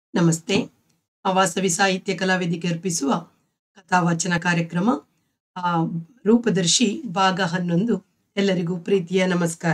ನಮಸ್ತೆ ವಾಸವಿ ಸಾಹಿತ್ಯ ಕಲಾವೇದಿಕೆ ಅರ್ಪಿಸುವ ಕಥಾವಾಚನ ಕಾರ್ಯಕ್ರಮ ಆ, ರೂಪದರ್ಶಿ ಭಾಗ ಹನ್ನೊಂದು ಎಲ್ಲರಿಗೂ ಪ್ರೀತಿಯ ನಮಸ್ಕಾರ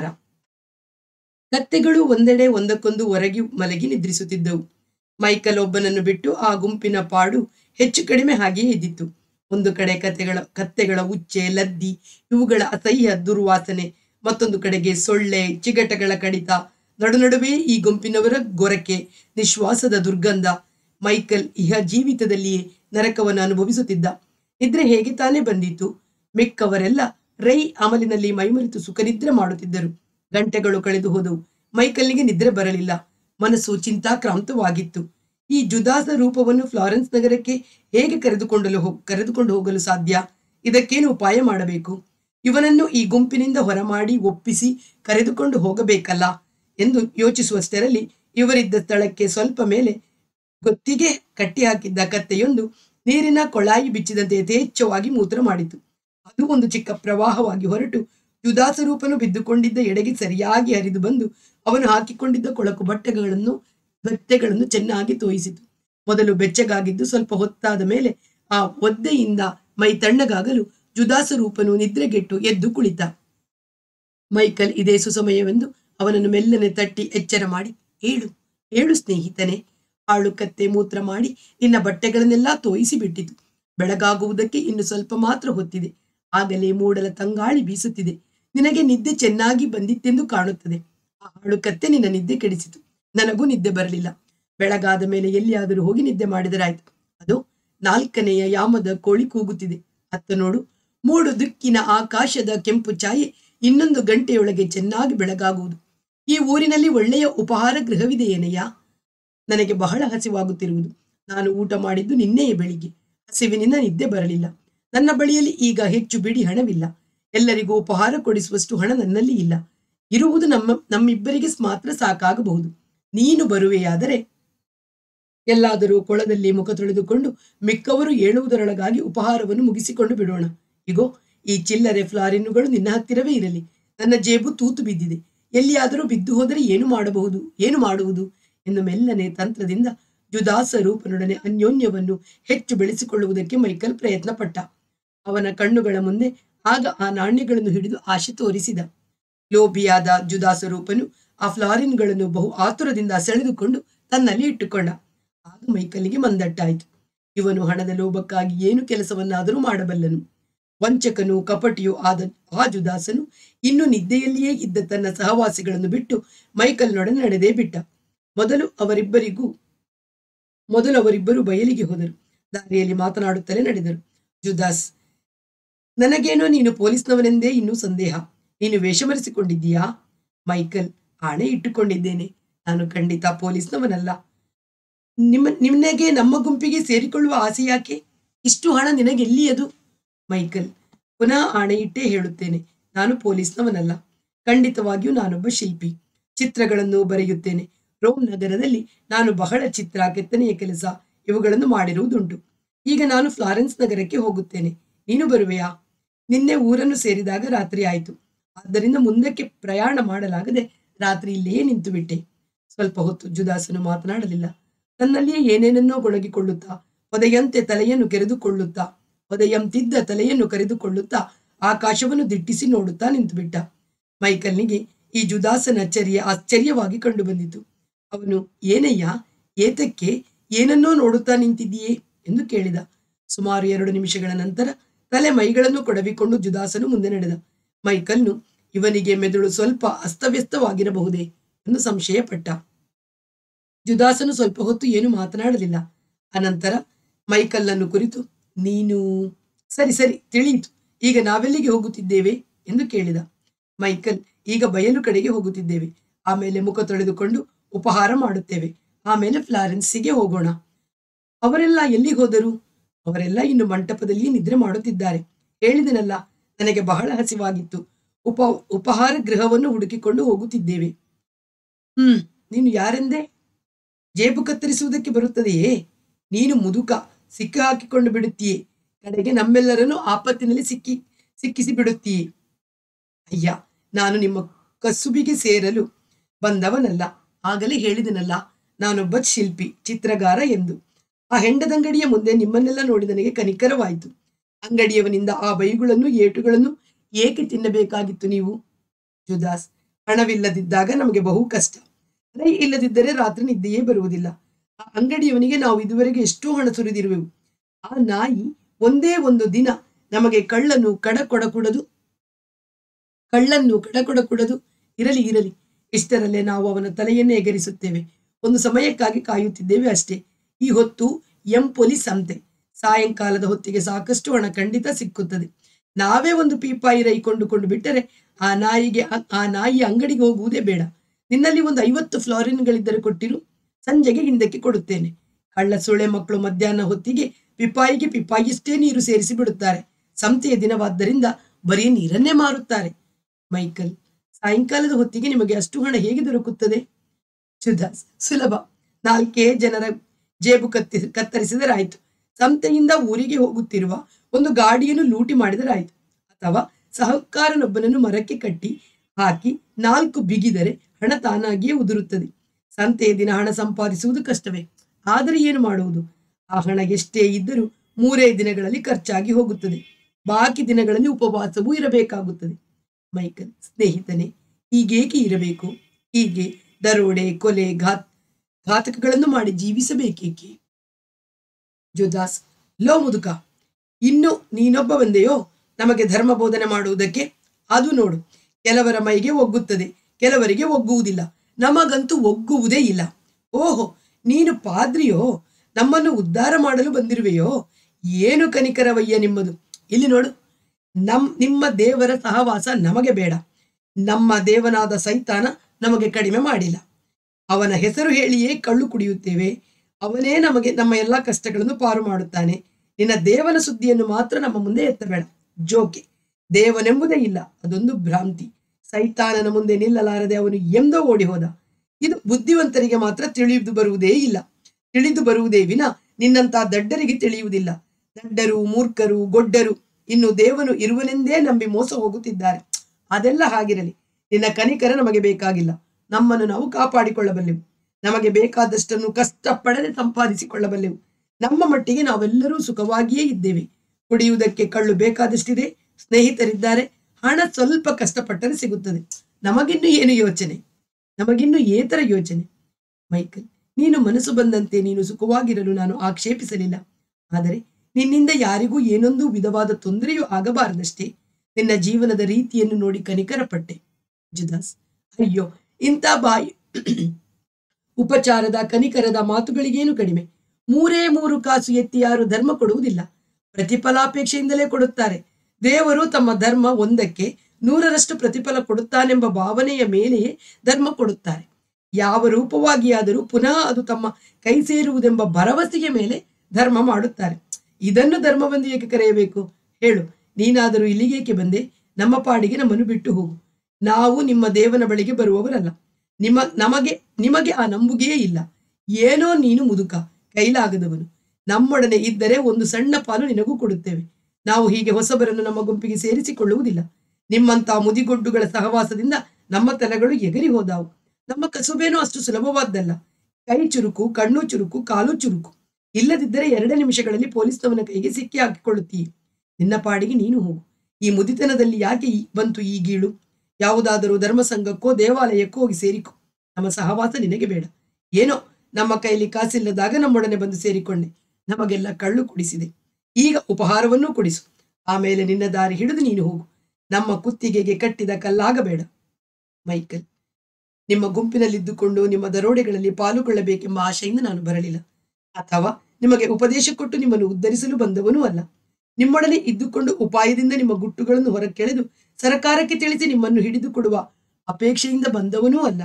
ಕತ್ತೆಗಳು ಒಂದೆಡೆ ಒಂದಕ್ಕೊಂದು ಹೊರಗಿ ಮಲಗಿ ನಿದ್ರಿಸುತ್ತಿದ್ದವು ಮೈಕಲ್ ಒಬ್ಬನನ್ನು ಬಿಟ್ಟು ಆ ಗುಂಪಿನ ಪಾಡು ಹೆಚ್ಚು ಕಡಿಮೆ ಹಾಗೆಯೇ ಇದ್ದಿತ್ತು ಒಂದು ಕಡೆ ಕತ್ತೆಗಳ ಕತ್ತೆಗಳ ಉಚ್ಚೆ ಲದ್ದಿ ಇವುಗಳ ಅಸಹ್ಯ ದುರ್ವಾಸನೆ ಮತ್ತೊಂದು ಕಡೆಗೆ ಸೊಳ್ಳೆ ಚಿಗಟಗಳ ಕಡಿತ ನಡುನಡುವೆ ಈ ಗುಂಪಿನವರ ಗೊರಕೆ ನಿಶ್ವಾಸದ ದುರ್ಗಂಧ ಮೈಕಲ್ ಇಹ ಜೀವಿತದಲ್ಲಿಯೇ ನರಕವನ್ನು ಅನುಭವಿಸುತ್ತಿದ್ದ ನಿದ್ರೆ ಹೇಗೆ ತಾನೇ ಬಂದಿತ್ತು ಮಿಕ್ಕವರೆಲ್ಲ ರೈ ಅಮಲಿನಲ್ಲಿ ಮೈಮರೆತು ಸುಖನಿದ್ರೆ ಮಾಡುತ್ತಿದ್ದರು ಗಂಟೆಗಳು ಕಳೆದು ಹೋದವು ಮೈಕಲ್ನಿಗೆ ನಿದ್ರೆ ಬರಲಿಲ್ಲ ಮನಸ್ಸು ಚಿಂತಾಕ್ರಾಂತವಾಗಿತ್ತು ಈ ಜುದಾಸ ರೂಪವನ್ನು ಫ್ಲಾರೆನ್ಸ್ ನಗರಕ್ಕೆ ಹೇಗೆ ಕರೆದುಕೊಂಡಲು ಹೋ ಕರೆದುಕೊಂಡು ಹೋಗಲು ಸಾಧ್ಯ ಇದಕ್ಕೇನು ಉಪಾಯ ಮಾಡಬೇಕು ಇವನನ್ನು ಈ ಗುಂಪಿನಿಂದ ಹೊರಮಾಡಿ ಒಪ್ಪಿಸಿ ಕರೆದುಕೊಂಡು ಹೋಗಬೇಕಲ್ಲ ಎಂದು ಯೋಚಿಸುವಷ್ಟರಲ್ಲಿ ಇವರಿದ್ದ ಸ್ಥಳಕ್ಕೆ ಸ್ವಲ್ಪ ಮೇಲೆ ಗೊತ್ತಿಗೆ ಕಟ್ಟಿ ಹಾಕಿದ್ದ ಕತ್ತೆಯೊಂದು ನೀರಿನ ಕೊಳಾಯಿ ಬಿಚ್ಚಿದಂತೆ ಯಥೇಚ್ಛವಾಗಿ ಮೂತ್ರ ಮಾಡಿತು ಅದು ಒಂದು ಚಿಕ್ಕ ಪ್ರವಾಹವಾಗಿ ಹೊರಟು ಯುದಾಸರೂಪನು ಬಿದ್ದುಕೊಂಡಿದ್ದ ಎಡೆಗೆ ಸರಿಯಾಗಿ ಹರಿದು ಬಂದು ಅವನು ಹಾಕಿಕೊಂಡಿದ್ದ ಕೊಳಕು ಬಟ್ಟೆಗಳನ್ನು ಬಟ್ಟೆಗಳನ್ನು ಚೆನ್ನಾಗಿ ತೋಯಿಸಿತು ಮೊದಲು ಬೆಚ್ಚಗಾಗಿದ್ದು ಸ್ವಲ್ಪ ಹೊತ್ತಾದ ಮೇಲೆ ಆ ಒದ್ದೆಯಿಂದ ಮೈ ತಣ್ಣಗಾಗಲು ಜುದಾಸ ರೂಪನು ನಿದ್ರೆಗೆಟ್ಟು ಎದ್ದು ಕುಳಿತ ಮೈಕಲ್ ಇದೇ ಸುಸಮಯವೆಂದು ಅವನನ್ನು ಮೆಲ್ಲನೆ ತಟ್ಟಿ ಎಚ್ಚರ ಮಾಡಿ ಏಳು ಏಳು ಸ್ನೇಹಿತನೆ ಆಳು ಕತ್ತೆ ಮೂತ್ರ ಮಾಡಿ ನಿನ್ನ ಬಟ್ಟೆಗಳನ್ನೆಲ್ಲ ತೋಯಿಸಿ ಬಿಟ್ಟಿತು ಬೆಳಗಾಗುವುದಕ್ಕೆ ಇನ್ನು ಸ್ವಲ್ಪ ಮಾತ್ರ ಹೊತ್ತಿದೆ ಆಗಲೇ ಮೂಡಲ ತಂಗಾಳಿ ಬೀಸುತ್ತಿದೆ ನಿನಗೆ ನಿದ್ದೆ ಚೆನ್ನಾಗಿ ಬಂದಿತ್ತೆಂದು ಕಾಣುತ್ತದೆ ಆ ಹಾಳು ಕತ್ತೆ ನಿನ್ನ ನಿದ್ದೆ ಕೆಡಿಸಿತು ನನಗೂ ನಿದ್ದೆ ಬರಲಿಲ್ಲ ಬೆಳಗಾದ ಮೇಲೆ ಎಲ್ಲಿಯಾದರೂ ಹೋಗಿ ನಿದ್ದೆ ಮಾಡಿದರಾಯ್ತು ಅದು ನಾಲ್ಕನೆಯ ಯಾಮದ ಕೋಳಿ ಕೂಗುತ್ತಿದೆ ಅತ್ತ ನೋಡು ಮೂಡು ದಿಕ್ಕಿನ ಆಕಾಶದ ಕೆಂಪು ಛಾಯೆ ಇನ್ನೊಂದು ಗಂಟೆಯೊಳಗೆ ಚೆನ್ನಾಗಿ ಬೆಳಗಾಗುವುದು ಈ ಊರಿನಲ್ಲಿ ಒಳ್ಳೆಯ ಉಪಹಾರ ಗೃಹವಿದೆಯೇನೆಯಾ ನನಗೆ ಬಹಳ ಹಸಿವಾಗುತ್ತಿರುವುದು ನಾನು ಊಟ ಮಾಡಿದ್ದು ನಿನ್ನೆಯೇ ಬೆಳಿಗ್ಗೆ ಹಸಿವಿನಿಂದ ನಿದ್ದೆ ಬರಲಿಲ್ಲ ನನ್ನ ಬಳಿಯಲ್ಲಿ ಈಗ ಹೆಚ್ಚು ಬಿಡಿ ಹಣವಿಲ್ಲ ಎಲ್ಲರಿಗೂ ಉಪಹಾರ ಕೊಡಿಸುವಷ್ಟು ಹಣ ನನ್ನಲ್ಲಿ ಇಲ್ಲ ಇರುವುದು ನಮ್ಮ ನಮ್ಮಿಬ್ಬರಿಗೆ ಮಾತ್ರ ಸಾಕಾಗಬಹುದು ನೀನು ಬರುವೆಯಾದರೆ ಎಲ್ಲಾದರೂ ಕೊಳದಲ್ಲಿ ಮುಖ ತೊಳೆದುಕೊಂಡು ಮಿಕ್ಕವರು ಏಳುವುದರೊಳಗಾಗಿ ಉಪಹಾರವನ್ನು ಮುಗಿಸಿಕೊಂಡು ಬಿಡೋಣ ಇಗೋ ಈ ಚಿಲ್ಲರೆ ಫ್ಲಾರಿನ್ನುಗಳು ನಿನ್ನ ಹತ್ತಿರವೇ ಇರಲಿ ನನ್ನ ಜೇಬು ತೂತು ಬಿದ್ದಿದೆ ಎಲ್ಲಿಯಾದರೂ ಬಿದ್ದು ಹೋದರೆ ಏನು ಮಾಡಬಹುದು ಏನು ಮಾಡುವುದು ಎಂದು ಮೆಲ್ಲನೆ ತಂತ್ರದಿಂದ ಜುದಾಸ ರೂಪನೊಡನೆ ಅನ್ಯೋನ್ಯವನ್ನು ಹೆಚ್ಚು ಬೆಳೆಸಿಕೊಳ್ಳುವುದಕ್ಕೆ ಮೈಕಲ್ ಪ್ರಯತ್ನ ಪಟ್ಟ ಅವನ ಕಣ್ಣುಗಳ ಮುಂದೆ ಆಗ ಆ ನಾಣ್ಯಗಳನ್ನು ಹಿಡಿದು ಆಶೆ ತೋರಿಸಿದ ಲೋಭಿಯಾದ ಜುದಾಸ ರೂಪನು ಆ ಫ್ಲಾರಿನ್ಗಳನ್ನು ಬಹು ಆತುರದಿಂದ ಸೆಳೆದುಕೊಂಡು ತನ್ನಲ್ಲಿ ಇಟ್ಟುಕೊಂಡ ಆಗ ಮೈಕಲ್ನಿಗೆ ಮಂದಟ್ಟಾಯಿತು ಇವನು ಹಣದ ಲೋಭಕ್ಕಾಗಿ ಏನು ಕೆಲಸವನ್ನಾದರೂ ಮಾಡಬಲ್ಲನು ವಂಚಕನು ಕಪಟಿಯೂ ಆದ ಆ ಜುದಾಸನು ಇನ್ನು ನಿದ್ದೆಯಲ್ಲಿಯೇ ಇದ್ದ ತನ್ನ ಸಹವಾಸಿಗಳನ್ನು ಬಿಟ್ಟು ಮೈಕಲ್ನೊಡನೆ ನಡೆದೇ ಬಿಟ್ಟ ಮೊದಲು ಅವರಿಬ್ಬರಿಗೂ ಮೊದಲು ಅವರಿಬ್ಬರು ಬಯಲಿಗೆ ಹೋದರು ದಾರಿಯಲ್ಲಿ ಮಾತನಾಡುತ್ತಲೇ ನಡೆದರು ಜುದಾಸ್ ನನಗೇನೋ ನೀನು ಪೊಲೀಸ್ನವನೆಂದೇ ಇನ್ನೂ ಸಂದೇಹ ನೀನು ವೇಷಮರೆಸಿಕೊಂಡಿದ್ದೀಯಾ ಮೈಕಲ್ ಆಣೆ ಇಟ್ಟುಕೊಂಡಿದ್ದೇನೆ ನಾನು ಖಂಡಿತ ಪೊಲೀಸ್ನವನಲ್ಲ ನಿಮ್ಮ ನಿನಗೆ ನಮ್ಮ ಗುಂಪಿಗೆ ಸೇರಿಕೊಳ್ಳುವ ಆಸೆ ಯಾಕೆ ಇಷ್ಟು ಹಣ ನಿನಗೆಲ್ಲಿಯದು ಮೈಕಲ್ ಪುನಃ ಆಣೆ ಇಟ್ಟೇ ಹೇಳುತ್ತೇನೆ ನಾನು ಪೊಲೀಸ್ನವನಲ್ಲ ಖಂಡಿತವಾಗಿಯೂ ನಾನೊಬ್ಬ ಶಿಲ್ಪಿ ಚಿತ್ರಗಳನ್ನು ಬರೆಯುತ್ತೇನೆ ರೋಮ್ ನಗರದಲ್ಲಿ ನಾನು ಬಹಳ ಚಿತ್ರ ಕೆತ್ತನೆಯ ಕೆಲಸ ಇವುಗಳನ್ನು ಮಾಡಿರುವುದುಂಟು ಈಗ ನಾನು ಫ್ಲಾರೆನ್ಸ್ ನಗರಕ್ಕೆ ಹೋಗುತ್ತೇನೆ ನೀನು ಬರುವೆಯಾ ನಿನ್ನೆ ಊರನ್ನು ಸೇರಿದಾಗ ರಾತ್ರಿ ಆಯಿತು ಆದ್ದರಿಂದ ಮುಂದಕ್ಕೆ ಪ್ರಯಾಣ ಮಾಡಲಾಗದೆ ರಾತ್ರಿ ಇಲ್ಲಿಯೇ ನಿಂತು ಬಿಟ್ಟೆ ಸ್ವಲ್ಪ ಹೊತ್ತು ಜುದಾಸನು ಮಾತನಾಡಲಿಲ್ಲ ತನ್ನಲ್ಲಿಯೇ ಏನೇನನ್ನೋ ಗೊಣಗಿಕೊಳ್ಳುತ್ತಾ ಒದೆಯಂತೆ ತಲೆಯನ್ನು ಕೆರೆದುಕೊಳ್ಳುತ್ತಾ ಒದೆಯಂತಿದ್ದ ತಲೆಯನ್ನು ಕರೆದುಕೊಳ್ಳುತ್ತಾ ಆಕಾಶವನ್ನು ದಿಟ್ಟಿಸಿ ನೋಡುತ್ತಾ ನಿಂತುಬಿಟ್ಟ ಮೈಕಲ್ನಿಗೆ ಈ ಜುದಾಸನ ಚರ್ಯ ಆಶ್ಚರ್ಯವಾಗಿ ಕಂಡುಬಂದಿತು ಅವನು ಏನಯ್ಯ ಏತಕ್ಕೆ ಏನನ್ನೋ ನೋಡುತ್ತಾ ನಿಂತಿದ್ದೀಯೇ ಎಂದು ಕೇಳಿದ ಸುಮಾರು ಎರಡು ನಿಮಿಷಗಳ ನಂತರ ತಲೆ ಮೈಗಳನ್ನು ಕೊಡವಿಕೊಂಡು ಜುದಾಸನು ಮುಂದೆ ನಡೆದ ಮೈಕಲ್ನು ಇವನಿಗೆ ಮೆದುಳು ಸ್ವಲ್ಪ ಅಸ್ತವ್ಯಸ್ತವಾಗಿರಬಹುದೇ ಎಂದು ಸಂಶಯ ಪಟ್ಟ ಜುದಾಸನು ಸ್ವಲ್ಪ ಹೊತ್ತು ಏನು ಮಾತನಾಡಲಿಲ್ಲ ಅನಂತರ ಮೈಕಲ್ನನ್ನು ಕುರಿತು ನೀನು ಸರಿ ಸರಿ ತಿಳಿಯಿತು ಈಗ ನಾವೆಲ್ಲಿಗೆ ಹೋಗುತ್ತಿದ್ದೇವೆ ಎಂದು ಕೇಳಿದ ಮೈಕಲ್ ಈಗ ಬಯಲು ಕಡೆಗೆ ಹೋಗುತ್ತಿದ್ದೇವೆ ಆಮೇಲೆ ಮುಖ ತೊಳೆದುಕೊಂಡು ಉಪಹಾರ ಮಾಡುತ್ತೇವೆ ಆಮೇಲೆ ಫ್ಲಾರೆನ್ಸಿಗೆ ಹೋಗೋಣ ಅವರೆಲ್ಲ ಎಲ್ಲಿಗೆ ಹೋದರು ಅವರೆಲ್ಲ ಇನ್ನು ಮಂಟಪದಲ್ಲಿ ನಿದ್ರೆ ಮಾಡುತ್ತಿದ್ದಾರೆ ಹೇಳಿದನಲ್ಲ ನನಗೆ ಬಹಳ ಹಸಿವಾಗಿತ್ತು ಉಪ ಉಪಹಾರ ಗೃಹವನ್ನು ಹುಡುಕಿಕೊಂಡು ಹೋಗುತ್ತಿದ್ದೇವೆ ಹ್ಮ್ ನೀನು ಯಾರೆಂದೇ ಜೇಬು ಕತ್ತರಿಸುವುದಕ್ಕೆ ಬರುತ್ತದೆಯೇ ನೀನು ಮುದುಕ ಸಿಕ್ಕ ಹಾಕಿಕೊಂಡು ಬಿಡುತ್ತೀಯೇ ಕಡೆಗೆ ನಮ್ಮೆಲ್ಲರನ್ನು ಆಪತ್ತಿನಲ್ಲಿ ಸಿಕ್ಕಿ ಸಿಕ್ಕಿಸಿ ಬಿಡುತ್ತೀಯೇ ಅಯ್ಯ ನಾನು ನಿಮ್ಮ ಕಸುಬಿಗೆ ಸೇರಲು ಬಂದವನಲ್ಲ ಆಗಲೇ ಹೇಳಿದನಲ್ಲ ನಾನೊಬ್ಬ ಶಿಲ್ಪಿ ಚಿತ್ರಗಾರ ಎಂದು ಆ ಹೆಂಡದಂಗಡಿಯ ಮುಂದೆ ನಿಮ್ಮನ್ನೆಲ್ಲ ನೋಡಿ ನನಗೆ ಕನಿಕರವಾಯಿತು ಅಂಗಡಿಯವನಿಂದ ಆ ಬೈಗುಗಳನ್ನು ಏಟುಗಳನ್ನು ಏಕೆ ತಿನ್ನಬೇಕಾಗಿತ್ತು ನೀವು ಜುದಾಸ್ ಹಣವಿಲ್ಲದಿದ್ದಾಗ ನಮಗೆ ಬಹು ಕಷ್ಟ ರೈ ಇಲ್ಲದಿದ್ದರೆ ರಾತ್ರಿ ನಿದ್ದೆಯೇ ಬರುವುದಿಲ್ಲ ಆ ಅಂಗಡಿಯವನಿಗೆ ನಾವು ಇದುವರೆಗೆ ಎಷ್ಟೋ ಹಣ ಸುರಿದಿರುವೆವು ಆ ನಾಯಿ ಒಂದೇ ಒಂದು ದಿನ ನಮಗೆ ಕಳ್ಳನ್ನು ಕಡಕೊಡಕೂಡದು ಕಳ್ಳನ್ನು ಕಡಕೊಡಕೂಡದು ಇರಲಿ ಇರಲಿ ಇಷ್ಟರಲ್ಲೇ ನಾವು ಅವನ ತಲೆಯನ್ನೇ ಎಗರಿಸುತ್ತೇವೆ ಒಂದು ಸಮಯಕ್ಕಾಗಿ ಕಾಯುತ್ತಿದ್ದೇವೆ ಅಷ್ಟೇ ಈ ಹೊತ್ತು ಎಂ ಪೊಲೀಸ್ ಸಂತೆ ಸಾಯಂಕಾಲದ ಹೊತ್ತಿಗೆ ಸಾಕಷ್ಟು ಹಣ ಖಂಡಿತ ಸಿಕ್ಕುತ್ತದೆ ನಾವೇ ಒಂದು ಪೀಪಾಯಿ ರೈ ಕೊಂಡುಕೊಂಡು ಬಿಟ್ಟರೆ ಆ ನಾಯಿಗೆ ಆ- ಆ ನಾಯಿ ಅಂಗಡಿಗೆ ಹೋಗುವುದೇ ಬೇಡ ನಿನ್ನಲ್ಲಿ ಒಂದು ಐವತ್ತು ಫ್ಲಾರಿನ್ಗಳಿದ್ದರೆ ಕೊಟ್ಟಿರು ಸಂಜೆಗೆ ಹಿಂದಕ್ಕೆ ಕೊಡುತ್ತೇನೆ ಕಳ್ಳ ಸೊಳ್ಳೆ ಮಕ್ಕಳು ಮಧ್ಯಾಹ್ನ ಹೊತ್ತಿಗೆ ಪಿಪಾಯಿಗೆ ಪಿಪಾಯಿಯಷ್ಟೇ ನೀರು ಸೇರಿಸಿ ಬಿಡುತ್ತಾರೆ ಸಂತೆಯ ದಿನವಾದ್ದರಿಂದ ಬರೀ ನೀರನ್ನೇ ಮಾರುತ್ತಾರೆ ಮೈಕಲ್ ಸಾಯಂಕಾಲದ ಹೊತ್ತಿಗೆ ನಿಮಗೆ ಅಷ್ಟು ಹಣ ಹೇಗೆ ದೊರಕುತ್ತದೆ ಸುಧಾಸ್ ಸುಲಭ ನಾಲ್ಕೇ ಜನರ ಜೇಬು ಕತ್ತಿ ಕತ್ತರಿಸಿದರಾಯಿತು ಸಂತೆಯಿಂದ ಊರಿಗೆ ಹೋಗುತ್ತಿರುವ ಒಂದು ಗಾಡಿಯನ್ನು ಲೂಟಿ ಮಾಡಿದರಾಯಿತು ಅಥವಾ ಸಹಕಾರನೊಬ್ಬನನ್ನು ಮರಕ್ಕೆ ಕಟ್ಟಿ ಹಾಕಿ ನಾಲ್ಕು ಬಿಗಿದರೆ ಹಣ ತಾನಾಗಿಯೇ ಉದುರುತ್ತದೆ ಸಂತೆಯ ದಿನ ಹಣ ಸಂಪಾದಿಸುವುದು ಕಷ್ಟವೇ ಆದರೆ ಏನು ಮಾಡುವುದು ಆ ಹಣ ಎಷ್ಟೇ ಇದ್ದರೂ ಮೂರೇ ದಿನಗಳಲ್ಲಿ ಖರ್ಚಾಗಿ ಹೋಗುತ್ತದೆ ಬಾಕಿ ದಿನಗಳಲ್ಲಿ ಉಪವಾಸವೂ ಇರಬೇಕಾಗುತ್ತದೆ ಮೈಕಲ್ ಸ್ನೇಹಿತನೇ ಹೀಗೇಕೆ ಇರಬೇಕು ಹೀಗೆ ದರೋಡೆ ಕೊಲೆ ಘಾತ್ ಘಾತಕಗಳನ್ನು ಮಾಡಿ ಜೀವಿಸಬೇಕೇಕೆ ಜೋದಾಸ್ ಲೋ ಮುದುಕ ಇನ್ನು ನೀನೊಬ್ಬ ಬಂದೆಯೋ ನಮಗೆ ಧರ್ಮ ಬೋಧನೆ ಮಾಡುವುದಕ್ಕೆ ಅದು ನೋಡು ಕೆಲವರ ಮೈಗೆ ಒಗ್ಗುತ್ತದೆ ಕೆಲವರಿಗೆ ಒಗ್ಗುವುದಿಲ್ಲ ನಮಗಂತೂ ಒಗ್ಗುವುದೇ ಇಲ್ಲ ಓಹೋ ನೀನು ಪಾದ್ರಿಯೋ ನಮ್ಮನ್ನು ಉದ್ಧಾರ ಮಾಡಲು ಬಂದಿರುವೆಯೋ ಏನು ಕನಿಕರವಯ್ಯ ನಿಮ್ಮದು ಇಲ್ಲಿ ನೋಡು ನಮ್ ನಿಮ್ಮ ದೇವರ ಸಹವಾಸ ನಮಗೆ ಬೇಡ ನಮ್ಮ ದೇವನಾದ ಸೈತಾನ ನಮಗೆ ಕಡಿಮೆ ಮಾಡಿಲ್ಲ ಅವನ ಹೆಸರು ಹೇಳಿಯೇ ಕಳ್ಳು ಕುಡಿಯುತ್ತೇವೆ ಅವನೇ ನಮಗೆ ನಮ್ಮ ಎಲ್ಲಾ ಕಷ್ಟಗಳನ್ನು ಪಾರು ಮಾಡುತ್ತಾನೆ ನಿನ್ನ ದೇವನ ಸುದ್ದಿಯನ್ನು ಮಾತ್ರ ನಮ್ಮ ಮುಂದೆ ಎತ್ತಬೇಡ ಜೋಕೆ ದೇವನೆಂಬುದೇ ಇಲ್ಲ ಅದೊಂದು ಭ್ರಾಂತಿ ಸೈತಾನನ ಮುಂದೆ ನಿಲ್ಲಲಾರದೆ ಅವನು ಎಂದೋ ಓಡಿ ಹೋದ ಇದು ಬುದ್ಧಿವಂತರಿಗೆ ಮಾತ್ರ ತಿಳಿದು ಬರುವುದೇ ಇಲ್ಲ ತಿಳಿದು ಬರುವುದೇ ವಿನ ನಿನ್ನಂತ ದಡ್ಡರಿಗೆ ತಿಳಿಯುವುದಿಲ್ಲ ದಡ್ಡರು ಮೂರ್ಖರು ಗೊಡ್ಡರು ಇನ್ನು ದೇವನು ಇರುವನೆಂದೇ ನಂಬಿ ಮೋಸ ಹೋಗುತ್ತಿದ್ದಾರೆ ಅದೆಲ್ಲ ಹಾಗಿರಲಿ ನಿನ್ನ ಕನಿಕರ ನಮಗೆ ಬೇಕಾಗಿಲ್ಲ ನಮ್ಮನ್ನು ನಾವು ಕಾಪಾಡಿಕೊಳ್ಳಬಲ್ಲೆವು ನಮಗೆ ಬೇಕಾದಷ್ಟನ್ನು ಕಷ್ಟಪಡದೆ ಸಂಪಾದಿಸಿಕೊಳ್ಳಬಲ್ಲೆವು ನಮ್ಮ ಮಟ್ಟಿಗೆ ನಾವೆಲ್ಲರೂ ಸುಖವಾಗಿಯೇ ಇದ್ದೇವೆ ಕುಡಿಯುವುದಕ್ಕೆ ಕಳ್ಳು ಬೇಕಾದಷ್ಟಿದೆ ಸ್ನೇಹಿತರಿದ್ದಾರೆ ಹಣ ಸ್ವಲ್ಪ ಕಷ್ಟಪಟ್ಟರೆ ಸಿಗುತ್ತದೆ ನಮಗಿನ್ನು ಏನು ಯೋಚನೆ ನಮಗಿನ್ನು ಏತರ ಯೋಚನೆ ಮೈಕಲ್ ನೀನು ಮನಸ್ಸು ಬಂದಂತೆ ನೀನು ಸುಖವಾಗಿರಲು ನಾನು ಆಕ್ಷೇಪಿಸಲಿಲ್ಲ ಆದರೆ ನಿನ್ನಿಂದ ಯಾರಿಗೂ ಏನೊಂದು ವಿಧವಾದ ತೊಂದರೆಯೂ ಆಗಬಾರದಷ್ಟೇ ನಿನ್ನ ಜೀವನದ ರೀತಿಯನ್ನು ನೋಡಿ ಕನಿಕರಪಟ್ಟೆ ಜುದಾಸ್ ಅಯ್ಯೋ ಇಂಥ ಬಾಯಿ ಉಪಚಾರದ ಕನಿಕರದ ಮಾತುಗಳಿಗೇನು ಕಡಿಮೆ ಮೂರೇ ಮೂರು ಕಾಸು ಎತ್ತಿ ಯಾರು ಧರ್ಮ ಕೊಡುವುದಿಲ್ಲ ಪ್ರತಿಫಲಾಪೇಕ್ಷೆಯಿಂದಲೇ ಕೊಡುತ್ತಾರೆ ದೇವರು ತಮ್ಮ ಧರ್ಮ ಒಂದಕ್ಕೆ ನೂರರಷ್ಟು ಪ್ರತಿಫಲ ಕೊಡುತ್ತಾನೆಂಬ ಭಾವನೆಯ ಮೇಲೆಯೇ ಧರ್ಮ ಕೊಡುತ್ತಾರೆ ಯಾವ ರೂಪವಾಗಿಯಾದರೂ ಪುನಃ ಅದು ತಮ್ಮ ಕೈ ಸೇರುವುದೆಂಬ ಭರವಸೆಯ ಮೇಲೆ ಧರ್ಮ ಮಾಡುತ್ತಾರೆ ಇದನ್ನು ಧರ್ಮವೆಂದು ಏಕೆ ಕರೆಯಬೇಕು ಹೇಳು ನೀನಾದರೂ ಇಲ್ಲಿಗೇಕೆ ಬಂದೆ ನಮ್ಮ ಪಾಡಿಗೆ ನಮ್ಮನ್ನು ಬಿಟ್ಟು ಹೋಗು ನಾವು ನಿಮ್ಮ ದೇವನ ಬಳಿಗೆ ಬರುವವರಲ್ಲ ನಿಮ್ಮ ನಮಗೆ ನಿಮಗೆ ಆ ನಂಬುಗೆಯೇ ಇಲ್ಲ ಏನೋ ನೀನು ಮುದುಕ ಕೈಲಾಗದವನು ನಮ್ಮೊಡನೆ ಇದ್ದರೆ ಒಂದು ಸಣ್ಣ ಪಾಲು ನಿನಗೂ ಕೊಡುತ್ತೇವೆ ನಾವು ಹೀಗೆ ಹೊಸಬರನ್ನು ನಮ್ಮ ಗುಂಪಿಗೆ ಸೇರಿಸಿಕೊಳ್ಳುವುದಿಲ್ಲ ನಿಮ್ಮಂತ ಮುದಿಗೊಡ್ಡುಗಳ ಸಹವಾಸದಿಂದ ನಮ್ಮ ತಲೆಗಳು ಎಗರಿ ಹೋದಾವು ನಮ್ಮ ಕಸುಬೇನೂ ಅಷ್ಟು ಸುಲಭವಾದ್ದಲ್ಲ ಕೈ ಚುರುಕು ಕಣ್ಣು ಚುರುಕು ಕಾಲು ಚುರುಕು ಇಲ್ಲದಿದ್ದರೆ ಎರಡೇ ನಿಮಿಷಗಳಲ್ಲಿ ಪೊಲೀಸ್ನವನ ಕೈಗೆ ಸಿಕ್ಕಿ ಹಾಕಿಕೊಳ್ಳುತ್ತೀಯ ನಿನ್ನ ಪಾಡಿಗೆ ನೀನು ಹೋಗು ಈ ಮುದಿತನದಲ್ಲಿ ಯಾಕೆ ಈ- ಬಂತು ಈ ಗೀಳು ಯಾವುದಾದರೂ ಧರ್ಮ ಸಂಘಕ್ಕೋ ದೇವಾಲಯಕ್ಕೋ ಹೋಗಿ ಸೇರಿಕೊ ನಮ್ಮ ಸಹವಾಸ ನಿನಗೆ ಬೇಡ ಏನೋ ನಮ್ಮ ಕೈಲಿ ಕಾಸಿಲ್ಲದಾಗ ನಮ್ಮೊಡನೆ ಬಂದು ಸೇರಿಕೊಂಡೆ ನಮಗೆಲ್ಲ ಕಳ್ಳು ಕುಡಿಸಿದೆ ಈಗ ಉಪಹಾರವನ್ನೂ ಕೊಡಿಸು ಆಮೇಲೆ ನಿನ್ನ ದಾರಿ ಹಿಡಿದು ನೀನು ಹೋಗು ನಮ್ಮ ಕುತ್ತಿಗೆಗೆ ಕಟ್ಟಿದ ಕಲ್ಲಾಗಬೇಡ ಮೈಕಲ್ ನಿಮ್ಮ ಗುಂಪಿನಲ್ಲಿದ್ದುಕೊಂಡು ನಿಮ್ಮ ದರೋಡೆಗಳಲ್ಲಿ ಪಾಲುಗೊಳ್ಳಬೇಕೆಂಬ ಆಶೆಯಿಂದ ನಾನು ಬರಲಿಲ್ಲ ಅಥವಾ ನಿಮಗೆ ಉಪದೇಶ ಕೊಟ್ಟು ನಿಮ್ಮನ್ನು ಉದ್ಧರಿಸಲು ಬಂದವನೂ ಅಲ್ಲ ನಿಮ್ಮೊಡನೆ ಇದ್ದುಕೊಂಡು ಉಪಾಯದಿಂದ ನಿಮ್ಮ ಗುಟ್ಟುಗಳನ್ನು ಹೊರಕೆಳೆದು ಸರಕಾರಕ್ಕೆ ತಿಳಿಸಿ ನಿಮ್ಮನ್ನು ಹಿಡಿದುಕೊಡುವ ಅಪೇಕ್ಷೆಯಿಂದ ಬಂದವನೂ ಅಲ್ಲ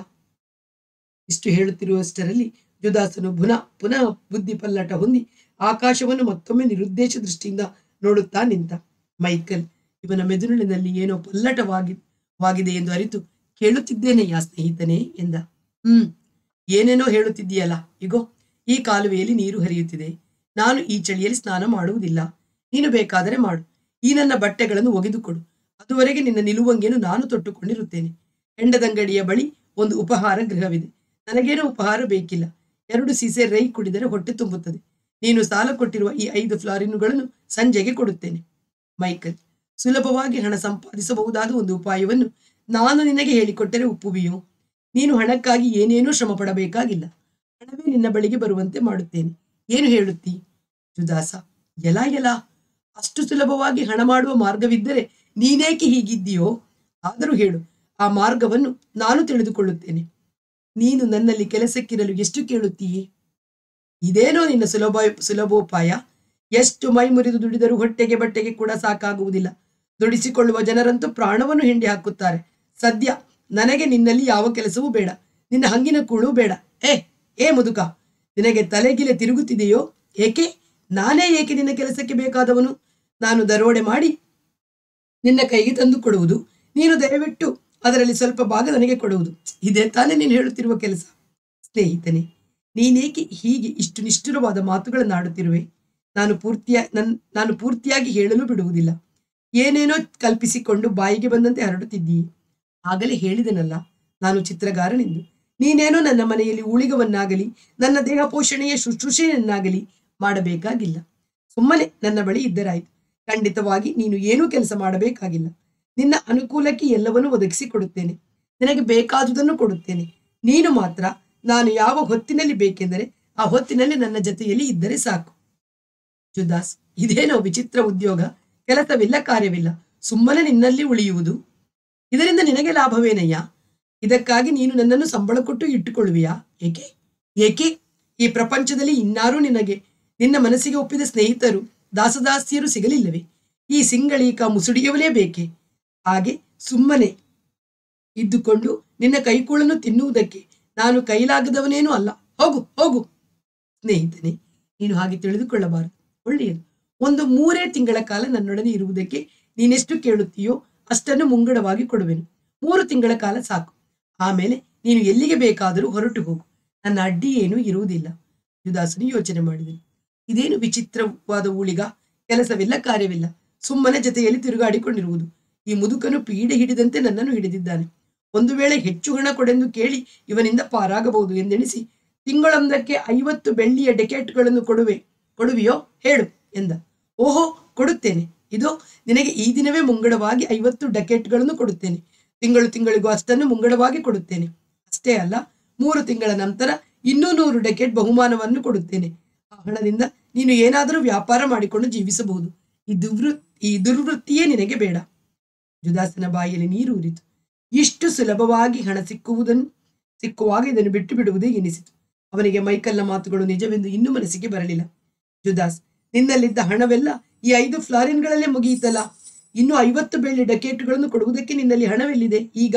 ಇಷ್ಟು ಹೇಳುತ್ತಿರುವಷ್ಟರಲ್ಲಿ ಜುದಾಸನು ಪುನಃ ಪುನಃ ಬುದ್ಧಿ ಪಲ್ಲಟ ಹೊಂದಿ ಆಕಾಶವನ್ನು ಮತ್ತೊಮ್ಮೆ ನಿರುದ್ದೇಶ ದೃಷ್ಟಿಯಿಂದ ನೋಡುತ್ತಾ ನಿಂತ ಮೈಕಲ್ ಇವನ ಮೆದುಳಿನಲ್ಲಿ ಏನೋ ಪಲ್ಲಟವಾಗಿ ವಾಗಿದೆ ಎಂದು ಅರಿತು ಕೇಳುತ್ತಿದ್ದೇನೆ ಯಾ ಸ್ನೇಹಿತನೇ ಎಂದ ಹ್ಮ್ ಏನೇನೋ ಹೇಳುತ್ತಿದ್ದೀಯಲ್ಲ ಇಗೋ ಈ ಕಾಲುವೆಯಲ್ಲಿ ನೀರು ಹರಿಯುತ್ತಿದೆ ನಾನು ಈ ಚಳಿಯಲ್ಲಿ ಸ್ನಾನ ಮಾಡುವುದಿಲ್ಲ ನೀನು ಬೇಕಾದರೆ ಮಾಡು ಈ ನನ್ನ ಬಟ್ಟೆಗಳನ್ನು ಒಗೆದುಕೊಡು ಅದುವರೆಗೆ ನಿನ್ನ ನಿಲುವಂಗಿಯನ್ನು ನಾನು ತೊಟ್ಟುಕೊಂಡಿರುತ್ತೇನೆ ಹೆಂಡದಂಗಡಿಯ ಬಳಿ ಒಂದು ಉಪಹಾರ ಗೃಹವಿದೆ ನನಗೇನು ಉಪಹಾರ ಬೇಕಿಲ್ಲ ಎರಡು ಸೀಸೆ ರೈ ಕುಡಿದರೆ ಹೊಟ್ಟೆ ತುಂಬುತ್ತದೆ ನೀನು ಸಾಲ ಕೊಟ್ಟಿರುವ ಈ ಐದು ಫ್ಲಾರಿನುಗಳನ್ನು ಸಂಜೆಗೆ ಕೊಡುತ್ತೇನೆ ಮೈಕಲ್ ಸುಲಭವಾಗಿ ಹಣ ಸಂಪಾದಿಸಬಹುದಾದ ಒಂದು ಉಪಾಯವನ್ನು ನಾನು ನಿನಗೆ ಹೇಳಿಕೊಟ್ಟರೆ ಒಪ್ಪುವಿಯೋ ನೀನು ಹಣಕ್ಕಾಗಿ ಏನೇನೂ ಶ್ರಮ ಪಡಬೇಕಾಗಿಲ್ಲ ಹಣವೇ ನಿನ್ನ ಬಳಿಗೆ ಬರುವಂತೆ ಮಾಡುತ್ತೇನೆ ಏನು ಹೇಳುತ್ತಿ ಜುದಾಸ ಎಲ ಎಲ ಅಷ್ಟು ಸುಲಭವಾಗಿ ಹಣ ಮಾಡುವ ಮಾರ್ಗವಿದ್ದರೆ ನೀನೇಕೆ ಹೀಗಿದ್ದೀಯೋ ಆದರೂ ಹೇಳು ಆ ಮಾರ್ಗವನ್ನು ನಾನು ತಿಳಿದುಕೊಳ್ಳುತ್ತೇನೆ ನೀನು ನನ್ನಲ್ಲಿ ಕೆಲಸಕ್ಕಿರಲು ಎಷ್ಟು ಕೇಳುತ್ತೀಯೇ ಇದೇನೋ ನಿನ್ನ ಸುಲಭ ಸುಲಭೋಪಾಯ ಎಷ್ಟು ಮೈ ಮುರಿದು ದುಡಿದರೂ ಹೊಟ್ಟೆಗೆ ಬಟ್ಟೆಗೆ ಕೂಡ ಸಾಕಾಗುವುದಿಲ್ಲ ದುಡಿಸಿಕೊಳ್ಳುವ ಜನರಂತೂ ಪ್ರಾಣವನ್ನು ಹಿಂಡಿ ಹಾಕುತ್ತಾರೆ ಸದ್ಯ ನನಗೆ ನಿನ್ನಲ್ಲಿ ಯಾವ ಕೆಲಸವೂ ಬೇಡ ನಿನ್ನ ಹಂಗಿನ ಕೂಳು ಬೇಡ ಏ ಏ ಮುದುಕ ನಿನಗೆ ತಲೆಗಿಲೆ ತಿರುಗುತ್ತಿದೆಯೋ ಏಕೆ ನಾನೇ ಏಕೆ ನಿನ್ನ ಕೆಲಸಕ್ಕೆ ಬೇಕಾದವನು ನಾನು ದರೋಡೆ ಮಾಡಿ ನಿನ್ನ ಕೈಗೆ ತಂದು ಕೊಡುವುದು ನೀನು ದಯವಿಟ್ಟು ಅದರಲ್ಲಿ ಸ್ವಲ್ಪ ಭಾಗ ನನಗೆ ಕೊಡುವುದು ಇದೇ ತಾನೇ ನೀನು ಹೇಳುತ್ತಿರುವ ಕೆಲಸ ಸ್ನೇಹಿತನೇ ನೀನೇಕೆ ಹೀಗೆ ಇಷ್ಟು ನಿಷ್ಠುರವಾದ ಮಾತುಗಳನ್ನು ಆಡುತ್ತಿರುವೆ ನಾನು ಪೂರ್ತಿಯ ನನ್ ನಾನು ಪೂರ್ತಿಯಾಗಿ ಹೇಳಲು ಬಿಡುವುದಿಲ್ಲ ಏನೇನೋ ಕಲ್ಪಿಸಿಕೊಂಡು ಬಾಯಿಗೆ ಬಂದಂತೆ ಹರಡುತ್ತಿದ್ದೀಯೆ ಆಗಲೇ ಹೇಳಿದನಲ್ಲ ನಾನು ಚಿತ್ರಗಾರನೆಂದು ನೀನೇನೋ ನನ್ನ ಮನೆಯಲ್ಲಿ ಉಳಿಗವನ್ನಾಗಲಿ ನನ್ನ ದೇಹ ಪೋಷಣೆಯ ಶುಶ್ರೂಷೆಯನ್ನಾಗಲಿ ಮಾಡಬೇಕಾಗಿಲ್ಲ ಸುಮ್ಮನೆ ನನ್ನ ಬಳಿ ಇದ್ದರಾಯಿತು ಖಂಡಿತವಾಗಿ ನೀನು ಏನೂ ಕೆಲಸ ಮಾಡಬೇಕಾಗಿಲ್ಲ ನಿನ್ನ ಅನುಕೂಲಕ್ಕೆ ಎಲ್ಲವನ್ನೂ ಒದಗಿಸಿಕೊಡುತ್ತೇನೆ ನಿನಗೆ ಬೇಕಾದುದನ್ನು ಕೊಡುತ್ತೇನೆ ನೀನು ಮಾತ್ರ ನಾನು ಯಾವ ಹೊತ್ತಿನಲ್ಲಿ ಬೇಕೆಂದರೆ ಆ ಹೊತ್ತಿನಲ್ಲಿ ನನ್ನ ಜೊತೆಯಲ್ಲಿ ಇದ್ದರೆ ಸಾಕು ಜುದಾಸ್ ಇದೇನೋ ವಿಚಿತ್ರ ಉದ್ಯೋಗ ಕೆಲಸವಿಲ್ಲ ಕಾರ್ಯವಿಲ್ಲ ಸುಮ್ಮನೆ ನಿನ್ನಲ್ಲಿ ಉಳಿಯುವುದು ಇದರಿಂದ ನಿನಗೆ ಲಾಭವೇನಯ್ಯ ಇದಕ್ಕಾಗಿ ನೀನು ನನ್ನನ್ನು ಸಂಬಳ ಕೊಟ್ಟು ಇಟ್ಟುಕೊಳ್ಳುವಿಯಾ ಏಕೆ ಏಕೆ ಈ ಪ್ರಪಂಚದಲ್ಲಿ ಇನ್ನಾರೂ ನಿನಗೆ ನಿನ್ನ ಮನಸ್ಸಿಗೆ ಒಪ್ಪಿದ ಸ್ನೇಹಿತರು ದಾಸದಾಸ್ತಿಯರು ಸಿಗಲಿಲ್ಲವೇ ಈ ಸಿಂಗಳೀಕ ಮುಸುಡಿಯವಲೇ ಬೇಕೆ ಹಾಗೆ ಸುಮ್ಮನೆ ಇದ್ದುಕೊಂಡು ನಿನ್ನ ಕೈಕೂಳನ್ನು ತಿನ್ನುವುದಕ್ಕೆ ನಾನು ಕೈಲಾಗದವನೇನೂ ಅಲ್ಲ ಹೋಗು ಹೋಗು ಸ್ನೇಹಿತನೇ ನೀನು ಹಾಗೆ ತಿಳಿದುಕೊಳ್ಳಬಾರದು ಒಳ್ಳೆಯದು ಒಂದು ಮೂರೇ ತಿಂಗಳ ಕಾಲ ನನ್ನೊಡನೆ ಇರುವುದಕ್ಕೆ ನೀನೆಷ್ಟು ಕೇಳುತ್ತೀಯೋ ಅಷ್ಟನ್ನು ಮುಂಗಡವಾಗಿ ಕೊಡುವೆನು ಮೂರು ತಿಂಗಳ ಕಾಲ ಸಾಕು ಆಮೇಲೆ ನೀನು ಎಲ್ಲಿಗೆ ಬೇಕಾದರೂ ಹೊರಟು ಹೋಗು ನನ್ನ ಅಡ್ಡಿ ಏನೂ ಇರುವುದಿಲ್ಲ ಯುದಾಸನು ಯೋಚನೆ ಮಾಡಿದನು ಇದೇನು ವಿಚಿತ್ರವಾದ ಊಳಿಗ ಕೆಲಸವಿಲ್ಲ ಕಾರ್ಯವಿಲ್ಲ ಸುಮ್ಮನೆ ಜೊತೆಯಲ್ಲಿ ತಿರುಗಾಡಿಕೊಂಡಿರುವುದು ಈ ಮುದುಕನು ಪೀಡೆ ಹಿಡಿದಂತೆ ನನ್ನನ್ನು ಹಿಡಿದಿದ್ದಾನೆ ಒಂದು ವೇಳೆ ಹೆಚ್ಚು ಹಣ ಕೊಡೆಂದು ಕೇಳಿ ಇವನಿಂದ ಪಾರಾಗಬಹುದು ಎಂದೆಣಿಸಿ ತಿಂಗಳೊಂದಕ್ಕೆ ಐವತ್ತು ಬೆಳ್ಳಿಯ ಡೆಕೆಟ್ಗಳನ್ನು ಕೊಡುವೆ ಕೊಡುವಿಯೋ ಹೇಳು ಎಂದ ಓಹೋ ಕೊಡುತ್ತೇನೆ ಇದು ನಿನಗೆ ಈ ದಿನವೇ ಮುಂಗಡವಾಗಿ ಐವತ್ತು ಡಕೆಟ್ಗಳನ್ನು ಕೊಡುತ್ತೇನೆ ತಿಂಗಳು ತಿಂಗಳಿಗೂ ಅಷ್ಟನ್ನು ಮುಂಗಡವಾಗಿ ಕೊಡುತ್ತೇನೆ ಅಷ್ಟೇ ಅಲ್ಲ ಮೂರು ತಿಂಗಳ ನಂತರ ಇನ್ನೂ ನೂರು ಡೆಕೆಟ್ ಬಹುಮಾನವನ್ನು ಕೊಡುತ್ತೇನೆ ಆ ಹಣದಿಂದ ನೀನು ಏನಾದರೂ ವ್ಯಾಪಾರ ಮಾಡಿಕೊಂಡು ಜೀವಿಸಬಹುದು ಈ ದುರ್ವೃ ಈ ದುರ್ವೃತ್ತಿಯೇ ನಿನಗೆ ಬೇಡ ಜುದಾಸನ ಬಾಯಲ್ಲಿ ನೀರು ಉರಿತು ಇಷ್ಟು ಸುಲಭವಾಗಿ ಹಣ ಸಿಕ್ಕುವುದನ್ನು ಸಿಕ್ಕುವಾಗ ಇದನ್ನು ಬಿಟ್ಟು ಬಿಡುವುದೇ ಎನಿಸಿತು ಅವನಿಗೆ ಮೈಕಲ್ನ ಮಾತುಗಳು ನಿಜವೆಂದು ಇನ್ನೂ ಮನಸ್ಸಿಗೆ ಬರಲಿಲ್ಲ ಜುದಾಸ್ ನಿನ್ನಲ್ಲಿದ್ದ ಹಣವೆಲ್ಲ ಈ ಐದು ಫ್ಲಾರಿನ್ಗಳಲ್ಲೇ ಮುಗಿಯಿತಲ್ಲ ಇನ್ನು ಐವತ್ತು ಬೆಳ್ಳಿ ಡಕೇಟುಗಳನ್ನು ಕೊಡುವುದಕ್ಕೆ ನಿನ್ನಲ್ಲಿ ಹಣವೆಲ್ಲಿದೆ ಈಗ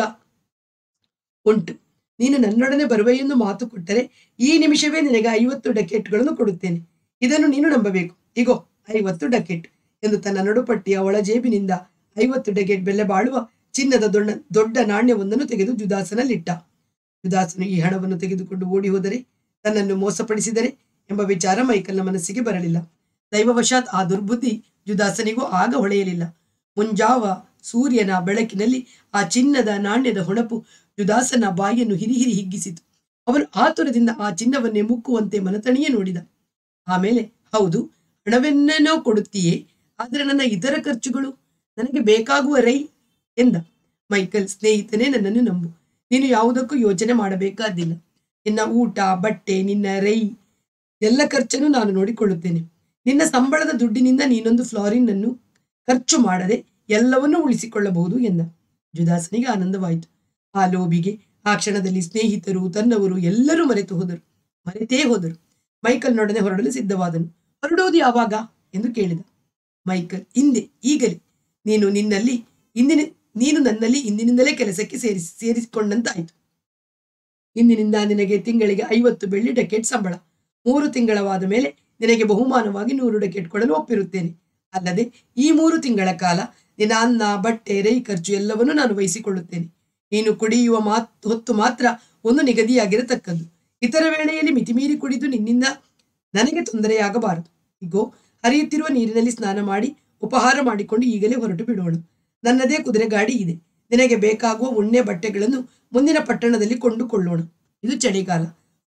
ಉಂಟು ನೀನು ನನ್ನೊಡನೆ ಬರುವೆಯೆಂದು ಮಾತು ಕೊಟ್ಟರೆ ಈ ನಿಮಿಷವೇ ನಿನಗೆ ಐವತ್ತು ಡಕೆಟ್ಗಳನ್ನು ಕೊಡುತ್ತೇನೆ ಇದನ್ನು ನೀನು ನಂಬಬೇಕು ಇಗೋ ಐವತ್ತು ಡಕೆಟ್ ಎಂದು ತನ್ನ ನಡುಪಟ್ಟಿಯ ಒಳ ಜೇಬಿನಿಂದ ಐವತ್ತು ಡಕೆಟ್ ಬೆಲೆ ಬಾಳುವ ಚಿನ್ನದ ದೊಡ್ಡ ದೊಡ್ಡ ನಾಣ್ಯವೊಂದನ್ನು ತೆಗೆದು ಜುದಾಸನಲ್ಲಿಟ್ಟ ಜುದಾಸನು ಈ ಹಣವನ್ನು ತೆಗೆದುಕೊಂಡು ಓಡಿ ಹೋದರೆ ತನ್ನನ್ನು ಮೋಸಪಡಿಸಿದರೆ ಎಂಬ ವಿಚಾರ ಮೈಕಲ್ನ ಮನಸ್ಸಿಗೆ ಬರಲಿಲ್ಲ ದೈವವಶಾತ್ ಆ ದುರ್ಬುದ್ಧಿ ಜುದಾಸನಿಗೂ ಆಗ ಹೊಳೆಯಲಿಲ್ಲ ಮುಂಜಾವ ಸೂರ್ಯನ ಬೆಳಕಿನಲ್ಲಿ ಆ ಚಿನ್ನದ ನಾಣ್ಯದ ಹೊಣಪು ಜುದಾಸನ ಬಾಯಿಯನ್ನು ಹಿರಿ ಹಿರಿ ಹಿಗ್ಗಿಸಿತು ಅವನು ಆತುರದಿಂದ ಆ ಚಿನ್ನವನ್ನೇ ಮುಕ್ಕುವಂತೆ ಮನತಣಿಯೇ ನೋಡಿದ ಆಮೇಲೆ ಹೌದು ಹಣವನ್ನೇನೋ ಕೊಡುತ್ತೀಯೇ ಆದರೆ ನನ್ನ ಇತರ ಖರ್ಚುಗಳು ನನಗೆ ಬೇಕಾಗುವ ರೈ ಎಂದ ಮೈಕಲ್ ಸ್ನೇಹಿತನೇ ನನ್ನನ್ನು ನಂಬು ನೀನು ಯಾವುದಕ್ಕೂ ಯೋಚನೆ ಮಾಡಬೇಕಾದಿಲ್ಲ ನಿನ್ನ ಊಟ ಬಟ್ಟೆ ನಿನ್ನ ರೈ ಎಲ್ಲ ಖರ್ಚನ್ನು ನಾನು ನೋಡಿಕೊಳ್ಳುತ್ತೇನೆ ನಿನ್ನ ಸಂಬಳದ ದುಡ್ಡಿನಿಂದ ನೀನೊಂದು ಫ್ಲಾರಿನ್ ಅನ್ನು ಖರ್ಚು ಮಾಡದೆ ಎಲ್ಲವನ್ನೂ ಉಳಿಸಿಕೊಳ್ಳಬಹುದು ಎಂದ ಜುದಾಸನಿಗೆ ಆನಂದವಾಯಿತು ಆ ಲೋಬಿಗೆ ಆ ಕ್ಷಣದಲ್ಲಿ ಸ್ನೇಹಿತರು ತನ್ನವರು ಎಲ್ಲರೂ ಮರೆತು ಹೋದರು ಮರೆತೇ ಹೋದರು ಮೈಕಲ್ನೊಡನೆ ಹೊರಡಲು ಸಿದ್ಧವಾದನು ಹೊರಡುವುದು ಯಾವಾಗ ಎಂದು ಕೇಳಿದ ಮೈಕಲ್ ಹಿಂದೆ ಈಗಲೇ ನೀನು ನಿನ್ನಲ್ಲಿ ಇಂದಿನ ನೀನು ನನ್ನಲ್ಲಿ ಇಂದಿನಿಂದಲೇ ಕೆಲಸಕ್ಕೆ ಸೇರಿಸಿ ಸೇರಿಸಿಕೊಂಡಂತಾಯಿತು ಇಂದಿನಿಂದ ನಿನಗೆ ತಿಂಗಳಿಗೆ ಐವತ್ತು ಬೆಳ್ಳಿ ಡಕೆಟ್ ಸಂಬಳ ಮೂರು ತಿಂಗಳವಾದ ಮೇಲೆ ನಿನಗೆ ಬಹುಮಾನವಾಗಿ ನೂರು ಡಕೆಟ್ ಕೊಡಲು ಒಪ್ಪಿರುತ್ತೇನೆ ಅಲ್ಲದೆ ಈ ಮೂರು ತಿಂಗಳ ಕಾಲ ನಿನ್ನ ಅನ್ನ ಬಟ್ಟೆ ರೈ ಖರ್ಚು ಎಲ್ಲವನ್ನೂ ನಾನು ವಹಿಸಿಕೊಳ್ಳುತ್ತೇನೆ ನೀನು ಕುಡಿಯುವ ಮಾತ್ ಹೊತ್ತು ಮಾತ್ರ ಒಂದು ನಿಗದಿಯಾಗಿರತಕ್ಕದ್ದು ಇತರ ವೇಳೆಯಲ್ಲಿ ಮಿತಿಮೀರಿ ಕುಡಿದು ನಿನ್ನಿಂದ ನನಗೆ ತೊಂದರೆಯಾಗಬಾರದು ಇಗೋ ಹರಿಯುತ್ತಿರುವ ನೀರಿನಲ್ಲಿ ಸ್ನಾನ ಮಾಡಿ ಉಪಹಾರ ಮಾಡಿಕೊಂಡು ಈಗಲೇ ಹೊರಟು ಬಿಡೋಣ ನನ್ನದೇ ಕುದುರೆ ಗಾಡಿ ಇದೆ ನಿನಗೆ ಬೇಕಾಗುವ ಉಣ್ಣೆ ಬಟ್ಟೆಗಳನ್ನು ಮುಂದಿನ ಪಟ್ಟಣದಲ್ಲಿ ಕೊಂಡುಕೊಳ್ಳೋಣ ಇದು ಚಳಿಗಾಲ